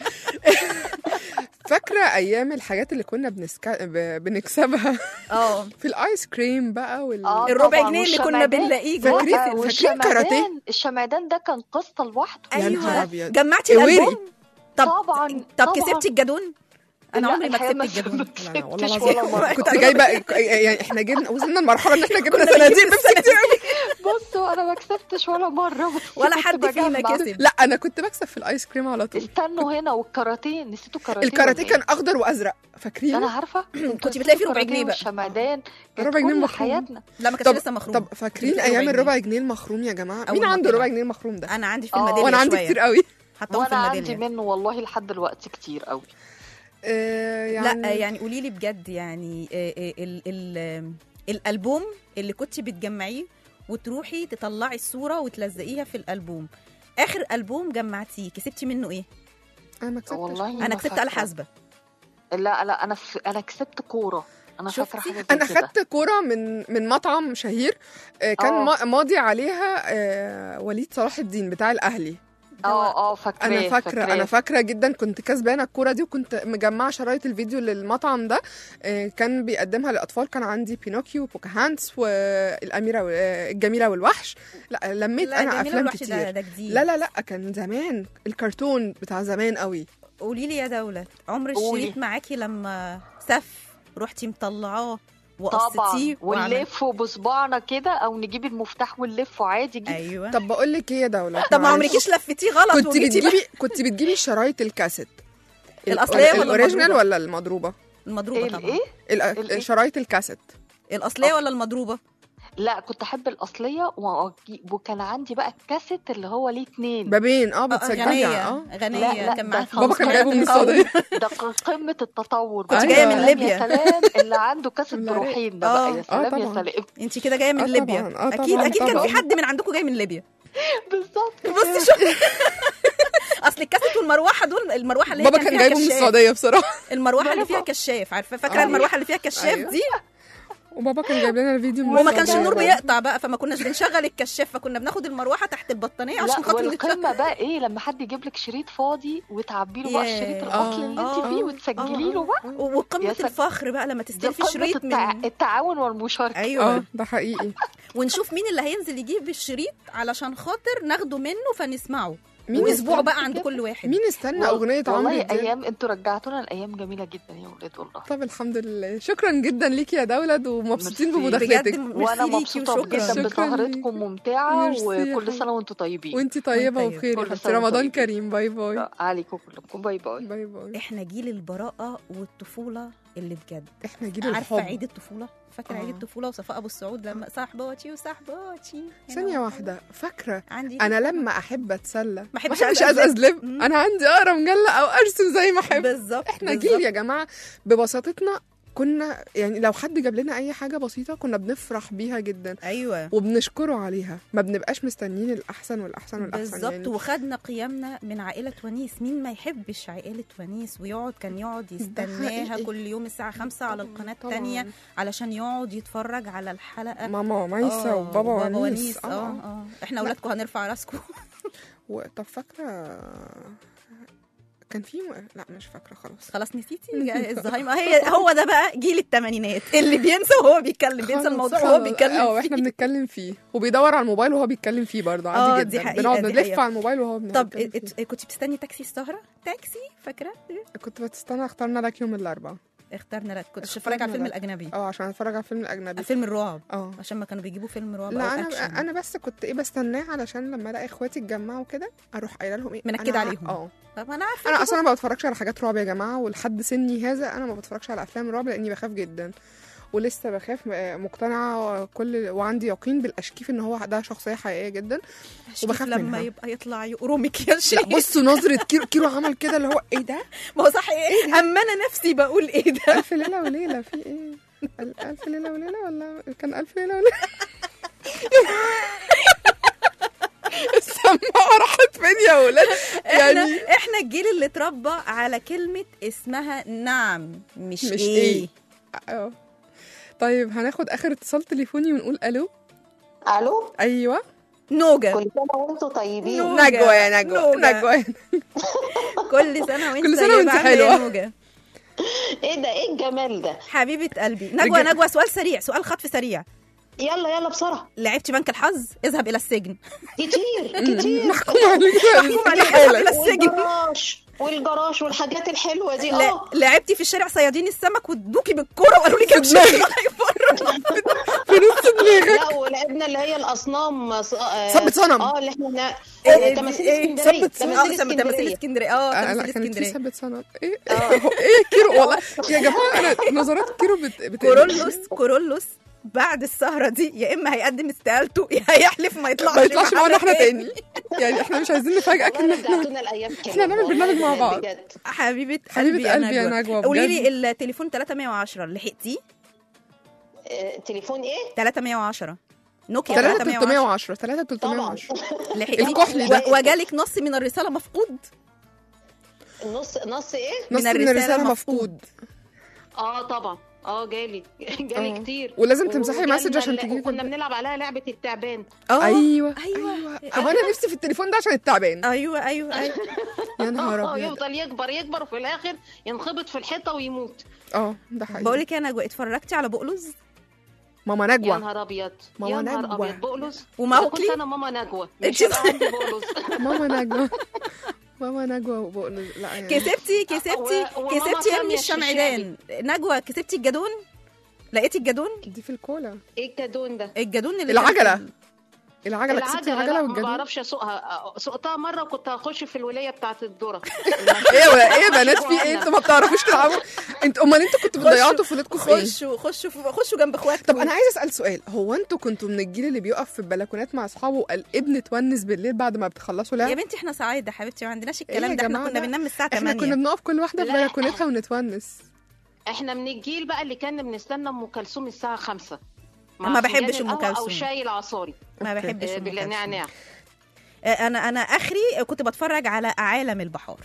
فاكرة أيام الحاجات اللي كنا بنسك... ب... بنكسبها اه في الآيس كريم بقى وال... آه الربع طبعاً، جنيه اللي كنا والشمعدان. بنلاقيه جوه فاكرين- لا، فاكرين والشمعدان- كاراتيه؟ الشمعدان ده كان قصة لوحده يا نهار ايوه أبيض جمعتي إويري. الالبوم طب طبعا طب طبعاً. كسبتي الجدون انا لا، عمري ما الحقيقة كسبت الجدون لا لا والله كسبتش العظيم ولا مرة. كنت جايبة يعني احنا جبنا وصلنا لمرحلة ان احنا جبنا كنا صناديق بنجيب بيبسي كتير قوي بصوا انا ما كسبتش ولا مره بس ولا كنت حد فينا بجمع. كسب لا انا كنت بكسب في الايس كريم على طول استنوا هنا والكاراتيه نسيتوا كاراتيه الكاراتيه ولا كان إيه؟ اخضر وازرق فاكرين انا عارفه كنت بتلاقي فيه ربع الكاراتيه جنيه بقى. والشمعدان كانت ربع جنيه كل مخروم. حياتنا لا ما كانش طب لسه مخروم طب فاكرين كنت ايام ربع الربع جنيه المخروم يا جماعه أول مين ما عنده طلع. ربع جنيه المخروم ده انا عندي في آه. الميداليه وانا عندي شوية. كتير قوي حطهم في وانا عندي الميداليه منه والله لحد دلوقتي كتير قوي آه يعني لا يعني قولي لي بجد يعني آه، آه، ال ال الالبوم اللي كنت بتجمعيه وتروحي تطلعي الصوره وتلزقيها في الالبوم اخر البوم جمعتيه كسبتي منه ايه انا ما كسبتش والله انا ما كسبت فاكرة. آلة حاسبه لا لا انا في... انا كسبت كوره انا شفتي؟ فاكره حاجه زي انا كده خدت كوره من من مطعم شهير آه، كان آه. ما- ماضي عليها آه، وليد صلاح الدين بتاع الاهلي اه اه فاكراه انا فاكره فاكراه. انا فاكره جدا كنت كسبانه الكوره دي وكنت مجمعه شرايط الفيديو للمطعم ده آه، كان بيقدمها للاطفال كان عندي بينوكيو وبوكاهانتس والاميره و- آه، الجميله والوحش لا لميت لا انا جميلة افلام الوحش ده, كتير ده جديد لا لا لا كان زمان الكرتون بتاع زمان قوي قولي لي يا دولة عمر قولي. الشريط معاكي لما سف رحتي مطلعاه طبعا وقصتيه وعمل- ونلفه بصباعنا كده او نجيب المفتاح ونلفه عادي جدا ايوه طب بقول لك ايه يا دوله طب ما معلش. عمركيش لفتيه غلط كنت وجيتي بقى- بتجيبي كنت بتجيبي شرايط الكاسيت الأصلية ولا الاوريجينال المضروبة؟ ولا المضروبه المضروبه ايه طبعا الايه ال- الإيه؟ شرايط الكاسيت الاصليه ولا المضروبه لا كنت احب الاصليه وأجي- وكان عندي بقى الكاسيت اللي هو ليه اتنين بابين اه آه، بتسجلي غنيه اه غنيه لا، لا، كان ده معاكي بابا كان خمسة جايبه من دقايق. السعوديه ده ق- قمه التطور كنت بقى. جاية يا من سلام ليبيا. يا سلام اللي عنده كاسيت لا، بروحين ده آه، بقى يا آه، سلام يا طبعاً. سلام انت كده جايه من آه، ليبيا طبعاً، آه، اكيد طبعاً، اكيد كان طبعاً. في حد من عندكم جاي من ليبيا بالظبط بصي شوفي اصل الكاسيت والمروحه دول المروحه اللي هي بابا كان كان فيها جايبه من كشاف السعوديه بصراحه المروحه اللي بابا. فيها كشاف عارفه فاكره آه. المروحه اللي فيها كشاف أيوة. دي وبابا كان جايب لنا الفيديو من وما كانش السعودية النور برضه. بيقطع بقى فما كناش بنشغل الكشاف فكنا بناخد المروحه تحت البطانيه لا عشان خاطر نتفرج. والقمه بقى ايه لما حد يجيب لك شريط فاضي وتعبي له بقى ياه. الشريط آه، الاصلي اللي آه، انت فيه آه، وتسجلي له بقى و- وقمه يا سلام. الفخر بقى لما دي تستلفي قمه شريط التع... من التعاون والمشاركه ايوه اه ده حقيقي ونشوف مين اللي هينزل يجيب الشريط علشان خاطر ناخده منه فنسمعه مين واسبوع استنى بقى عند كل واحد مين استنى وال- اغنيه عمرو والله دياب ايام انتوا رجعتونا لايام جميله جدا يا ولاد والله طب الحمد لله شكرا جدا ليكي يا دولد ومبسوطين ميرسي. بمداخلتك بجد ميرسي وانا ليكي مبسوطه وشكرا. جدا شكراً بسهرتكم ليكي. ممتعه ميرسي يا وكل حبيبي. سنه وانتم طيبين وانتي طيبه وانت وبخير كل يا حبيبتي سنة رمضان طيبين. كريم باي باي عليكم كلكم باي باي باي باي احنا جيل البراءه والطفوله اللي بجد احنا جيل عارفه الحب عيد الطفوله فاكره آه. عيد الطفوله وصفاء ابو السعود لما صاحباتي وصاحباتي ثانية واحدة فاكرة عندي أنا لما أحب أتسلى ما بحبش أحبش أزقزق. أزقزق مم. أنا عندي أقرا مجلة أو أرسم زي ما أحب بالظبط احنا بالظبط. جيل يا جماعة ببساطتنا كنا يعني لو حد جاب لنا أي حاجة بسيطة كنا بنفرح بيها جدا ايوه وبنشكره عليها ما بنبقاش مستنيين الأحسن والأحسن والأحسن بالظبط يعني. وخدنا قيمنا من عائلة ونيس مين ما يحبش عائلة ونيس ويقعد كان يقعد يستناها حقيقي. كل يوم الساعة خمسة على القناة طبعاً. التانية علشان يقعد يتفرج على الحلقة ماما ميسة آه، وبابا ونيس ونيس اه اه احنا لا. اولادكم هنرفع راسكم و... طب فاكرة كان في م... لا مش فاكرة خلاص خلاص نسيتي الزهايمر هي هو ده بقى جيل الثمانينات اللي بينسى وهو بيتكلم بينسى خلاص، الموضوع وهو خلاص. بيتكلم اه فيه. احنا بنتكلم فيه وبيدور على الموبايل وهو بيتكلم فيه برضه آه، عادي دي جدا حقيقة، بنقعد دي نلف حقيقة. على الموبايل وهو طب بنتكلم فيه. ات- كنت بتستني تاكسي السهرة تاكسي فاكرة كنت بتستنى اخترنا لك يوم الاربعاء اخترنا لك كنت بتتفرج على الفيلم الاجنبي اه عشان اتفرج على الفيلم الاجنبي فيلم الرعب اه عشان ما كانوا بيجيبوا فيلم رعب لا أو انا أكشن. انا بس كنت ايه بستناه علشان لما الاقي اخواتي اتجمعوا كده اروح قايله لهم ايه منكدة أنا ع- عليهم. اه طب انا عارفه انا كده. اصلا ما بتفرجش على حاجات رعب يا جماعه ولحد سني هذا انا ما بتفرجش على افلام رعب لاني بخاف جدا ولسه بخاف م- مقتنعه كل وعندي يقين بالاشكيف ان هو ده شخصيه حقيقيه جدا أشكيف وبخاف لما منها. يبقى يطلع يقرمك يا شيخ لا بصوا نظره كيرو كيرو عمل كده اللي هو ايه ده ما هو صح ايه اما انا نفسي بقول ايه ده الف ليله وليله في ايه ال- الف ليله وليله ولا كان الف ليله وليله السماعه راحت فين يا ولاد احنا يعني احنا الجيل اللي اتربى على كلمه اسمها نعم مش, مش ايه, إيه. اه طيب هناخد اخر اتصال تليفوني ونقول الو الو ايوه نوجا كل سنه وانتم طيبين نوجا. نجوى يا نجوى نوجا. نجوى كل سنه وانت كل سنة طيبة. وانت عاملة إيه يا حلوة. نوجا ايه ده ايه الجمال ده حبيبه قلبي نجوى الج- نجوى سؤال سريع سؤال خطف سريع يلا يلا بسرعه لعبتي بنك الحظ اذهب الى السجن كتير كتير محكوم عليك محكوم عليك اذهب الى السجن والجراش والجراش والحاجات الحلوه دي لا اه لعبتي في الشارع صيادين السمك وادوكي بالكوره وقالوا لي كام دماغك. شيء في نص دماغك لا ولعبنا اللي هي الاصنام ص- آه، صبة صنم. اه اللي احنا نا- إيه، تماثيل إيه، اسكندريه صبة صنم. اه تماثيل تماثيل اسكندريه اسكندريه اه آه، لا تماثيل كانت في اسكندريه ثبت صنم ايه ايه كيرو والله يا جماعه انا نظرات كيرو بت... بت... كورولوس كورولوس بعد السهره دي يا اما هيقدم استقالته يا هيحلف ما يطلعش ما يطلعش معانا معانا احنا تاني يعني احنا مش عايزين نفاجئك ان والله احنا رجعتونا الايام إحنا حلوة، هنعمل والله برنامج مع بعض. بجد حبيبه حبيبة قلبي يا قلبي يا نجوى نجوى، قولي بجد. لي التليفون 310 لحقتيه آه، تليفون ايه 310 نوكيا 3310 طبعا 3310 لحقتيه الكحلي ده. و- وجالك نص من الرساله مفقود نص نص ايه نص من من الرسالة الرساله مفقود. مفقود اه طبعا اه جالي جالي آه. كتير ولازم تمسحي وجالنا مسج عشان ال- تجيلك وكنا الب- بنلعب عليها لعبه التعبان اه ايوه ايوه طب انا نفسي في التليفون ده عشان التعبان ايوه ايوه ايوه يا نهار اه ابيض يفضل يكبر يكبر وفي الاخر ينخبط في الحيطه ويموت اه ده حقيقي بقول لك يا نجوى اتفرجتي على بقلوز ماما يا نجوى نهار ابيض ماما يا نهار نجوى. ابيض بقلص وموكلي؟ كنت انا ماما نجوى انت- مش هيبقى عندي بقلص ماما نجوى ماما نجوى وبقول لا يعني كسبتي كسبتي و- وماما كسبتي يا ابني سامية الشمعدان نجوى كسبتي الجدون لقيتي الجدون دي في الكولا ايه الكادون ده الجدون اللي العجلة. كان- العجله كسبتي العجله العجله لا ما والجدول بعرفش اسوقها سوقتها مره وكنت هخش في الولايه بتاعه الذره ايه ولا ايه يا بنات في ايه انتوا ما بتعرفوش تلعبوا انت امال انتوا كنتوا بتضيعوا خشوا- طفولتكم في ايه خشوا خشوا خشوا جنب اخواتكم طب انا عايزه اسال سؤال هو انتوا كنتوا من الجيل اللي بيقف في البلكونات مع اصحابه وقال ابن تونس بالليل بعد ما بتخلصوا يا لعب بنتي احنا سعاده حبيبتي ما عندناش إيه الكلام يا ده احنا جماعة كنا ده؟ بننام من الساعه احنا 8 كنا بنقف كل واحده في لا. بلكونتها ونتونس احنا من الجيل بقى اللي كان بنستنى ام كلثوم الساعه 5 ما بحبش أم او كلثوم. شاي العصاري ما أوكي. بحبش آه، أم كلثوم. بالنعناع آه، انا انا اخري كنت بتفرج على اعالم البحار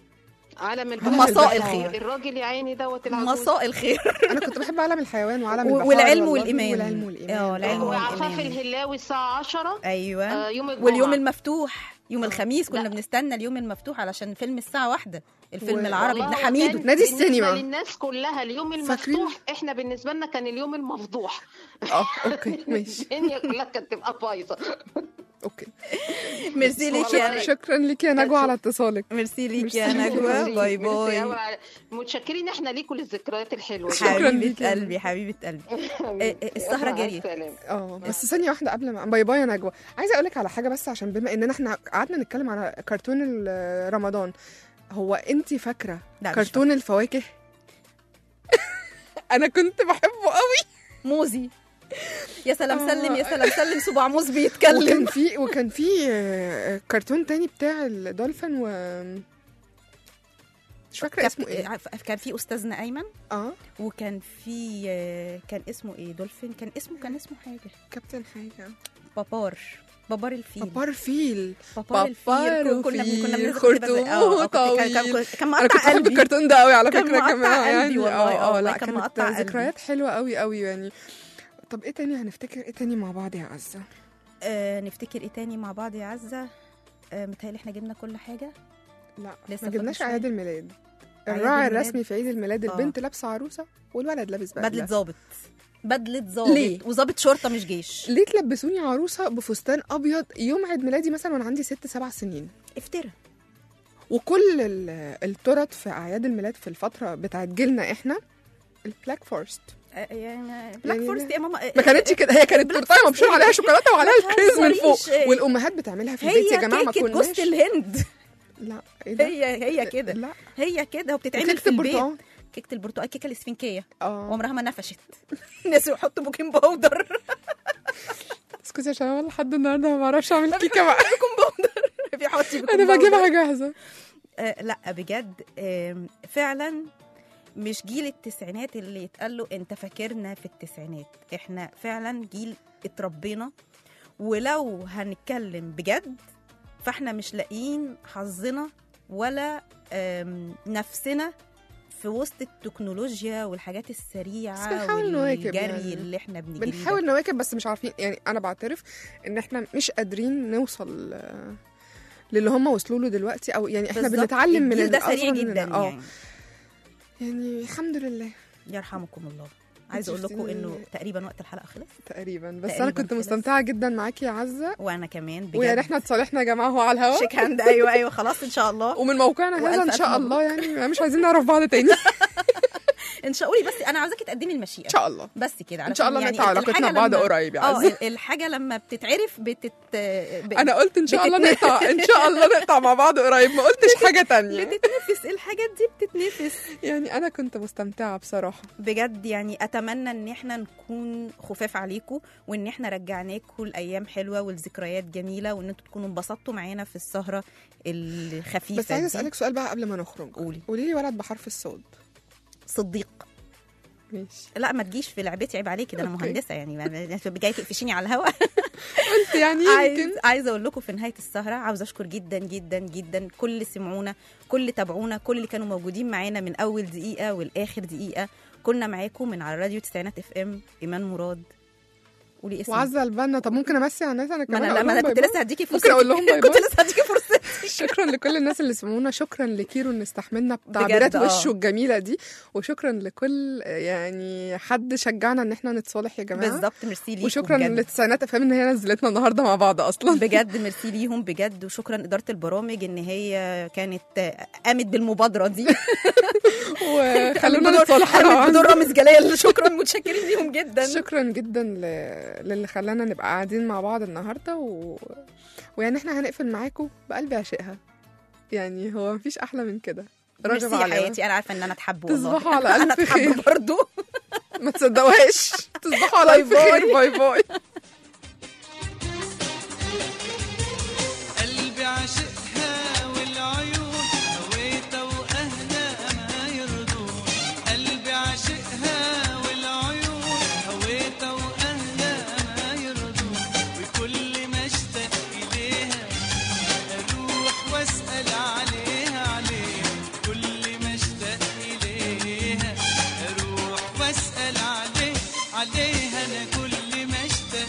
عالم مساء البحر. الخير. الراجل يا عيني دوت العجوز مساء الخير انا كنت بحب عالم الحيوان وعالم و- البحار والعلم والله، والإيمان. والعلم والايمان اه العلم آه. وعفاف والإيمان. الهلاوي الساعه 10 ايوه آه، يوم الجمعة. واليوم المفتوح يوم الخميس كنا لا. بنستنى اليوم المفتوح علشان فيلم الساعه واحدة الفيلم و- العربي والله ابن هو حميدو كان نادي بالنسبة السينما. للناس كلها اليوم فاكرين؟ المفتوح احنا بالنسبه لنا كان اليوم المفضوح اه اوكي ماشي الدنيا كلها كانت تبقى بايظه اوكي ميرسي ليك والله يا شكرا لك يا نجوى على اتصالك ميرسي ليك يا ميرسي. نجوى باي ميرسي باي أوي على- متشكرين احنا ليكم للذكريات الحلوه دي. شكراً ليك حبيبه يا قلبي حبيبه قلبي إيه، إيه، السهرة مع جريت. السلامة. اه بس ثانيه واحده قبل ما باي باي يا نجوى عايزه اقول لك على حاجه بس عشان بما اننا احنا قعدنا نتكلم على كرتون ال- رمضان هو انت فاكره لا، مش كرتون الفواكه انا كنت بحبه قوي موزي يا سلام آه. سلم يا سلام سلم صباع موز وكان بيتكلم في وكان في آه، كرتون تاني بتاع الدولفين و مش فاكره كاب- اسمه ايه كان في استاذنا ايمن اه وكان في آه، كان اسمه ايه دولفين كان اسمه كان اسمه حاجه كابتن حاجه بابار بابار الفيل بابار فيل بابار الفيل بابار كنا كنا وفيل بننزل خرطومه آه، آه، كنت- كان- كان- طويل. كان انا مقطع كنت بحب قلبي الكرتون ده قوي على كان فكره مقطع كمان قلبي يعني والله، اه آه، اه لا كان كانت مقطع قلبي. ذكريات حلوه قوي قوي يعني طب ايه تاني هنفتكر ايه تاني مع بعض يا عزه آه نفتكر ايه تاني مع بعض يا عزه آه متهيألي احنا جبنا كل حاجه لا لسه ما جبناش فاضل اعياد شوية. الميلاد أعياد الراعي الميلاد؟ الرسمي في عيد الميلاد آه. البنت لابسه عروسه والولد لابس بدله بدله ظابط بدله ظابط ليه؟ وظابط شرطه مش جيش ليه تلبسوني عروسه بفستان ابيض يوم عيد ميلادي مثلا وانا عندي ست سبع سنين افترى وكل ال- التورت في اعياد الميلاد في الفتره بتاعت جيلنا احنا البلاك فورست آه، يعني بلاك يعني فورست يا ماما آه، ما كانتش كده هي كانت بلاك تورتايه فورست مبشور إيه؟ عليها شوكولاته وعليها ما الكريز من فوق تهزريش، إيه؟ والامهات بتعملها في البيت يا هي جماعه ما كيكه جوز كناش الهند لا ايه ده هي هي كده لا هي كده وبتتعمل وكيكة في البيت البرتقال. كيكه البرتقال الكيكه الاسفنكيه اه عمرها ما نفشت الناس يحطوا بوكين باودر اسكتي عشان انا لحد النهارده ما بعرفش اعمل كيكه بقى بوكين باودر بيحطي بوكين انا باودر. بجيبها جاهزه آه لا بجد آم، فعلا مش جيل التسعينات اللي يتقال له انت فاكرنا في التسعينات احنا فعلا جيل اتربينا ولو هنتكلم بجد فاحنا مش لاقيين حظنا ولا آم، نفسنا في وسط التكنولوجيا والحاجات بس السريعه بنحاول نواكب والجري يعني. اللي احنا بنجريه ده. بنحاول نواكب بس مش عارفين يعني انا بعترف ان احنا مش قادرين نوصل آه، للي هم وصلوا له دلوقتي او يعني احنا بالظبط. بنتعلم من الجيل ده سريع الأصغر مننا. جدا اه يعني يعني الحمد لله يرحمكم الله عايزه اقول لكم شفتي- انه تقريبا وقت الحلقه خلص تقريبا بس تقريباً انا كنت خلص. مستمتعه جدا معاكي يا عزه وانا كمان بجد ويا ريتنا تصالحنا يا جماعه هو على الهواء شيك هاند ايوه ايوه خلاص ان شاء الله ومن موقعنا هذا وألف ان ألف شاء مبروك. الله يعني مش عايزين نعرف بعض تاني ان شاء الله بس انا عاوزاكي تقدمي المشيئه ان شاء الله بس كده ان شاء الله علشان نقطع علاقتنا الحاجة ببعض لما- قريب يا اه عزه ال- الحاجه لما بتتعرف بتت ب... انا قلت ان شاء الله بتتنفس. نقطع ان شاء الله نقطع مع بعض قريب ما قلتش حاجه تانية بتتنفس الحاجات دي بتتنفس يعني انا كنت مستمتعه بصراحه بجد يعني اتمنى ان احنا نكون خفاف عليكم وان احنا رجعناكم لايام حلوه والذكريات جميله وان انتوا تكونوا انبسطتوا معانا في السهره الخفيفه بس عايزه دي. اسالك سؤال بقى قبل ما نخرج قولي قولي لي ولد بحرف الصاد صديق ماشي لا ما تجيش في لعبتي عيب عليكي ده انا أوكي. مهندسه يعني ما- انت جايه تقفشيني على الهوا قلت يعني عايز يمكن عايزه اقول لكم في نهايه السهره عاوزه اشكر جدا جدا جدا كل اللي سمعونا كل اللي تابعونا كل اللي كانوا موجودين معانا من اول دقيقه والاخر دقيقه كنا معاكم من على راديو تسعينات اف ام ايمان مراد قولي اسمي وعزه البنا طب ممكن امسي على الناس انا ما كمان انا أقول ما انا لهم كنت باي لسه هديكي ممكن فرصتي أقول لهم باي كنت باي؟ لسه هديكي فرصتي شكرا لكل الناس اللي سمعونا شكرا لكيرو ان استحملنا بتعبيرات آه. وشه الجميله دي وشكرا لكل يعني حد شجعنا ان احنا نتصالح يا جماعه بالظبط ميرسي ليكم وشكرا بجد. للتسعينات افهم ان هي نزلتنا النهارده مع بعض اصلا بجد ميرسي ليهم بجد وشكرا اداره البرامج ان هي كانت قامت بالمبادره دي وخلونا بدور- نتصالح أنا قامت وعزة. بدور رامز جلال شكرا متشكرين ليهم جدا شكرا جدا ل... للي خلانا نبقى قاعدين مع بعض النهارده و... ويعني احنا هنقفل معاكم بقلبي عاشقها يعني هو مفيش احلى من كده ميرسي راجب يا علينا حياتي انا عارفه ان انا اتحب والله تصبحوا على انا الف خير اتحب برضه ما تصدقوهاش تصبحوا على باي الف خير باي. باي باي قلبي عاشقها والعيون هويتها واهلها ما يرضون قلبي عاشقها والعيون هويتها واهلها ما يرضون وكل ما اشتاق اليها اروح واسال عليها عليها كل ما اشتاق اليها اروح واسال عليه عليها انا كل ما اشتاق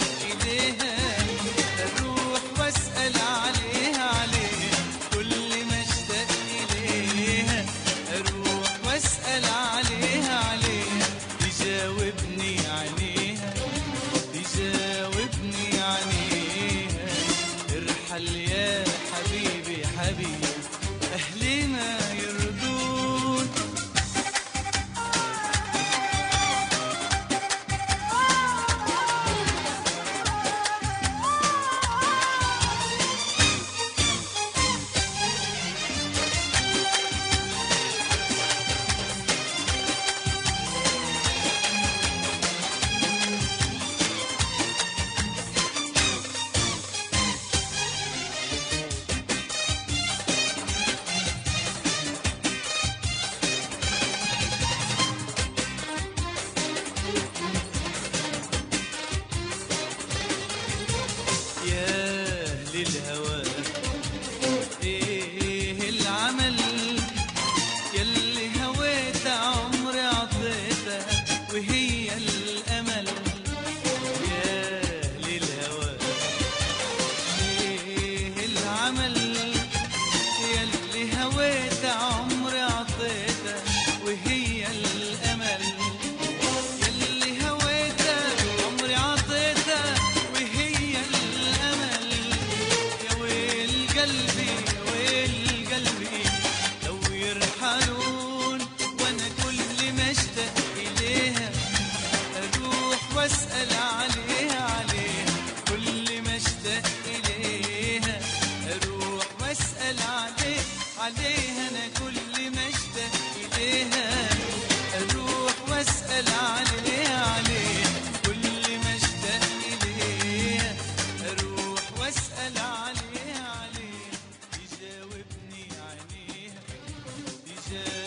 واسأل عليه عليها انا كل ما اشتاق اليها اروح واسأل عليه عليه كل ما اشتاق اليها اروح واسأل عليه عليه يجاوبني عليها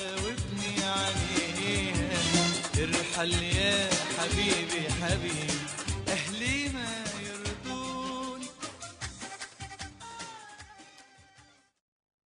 يجاوبني عليها ارحل يا حبيبي حبيبي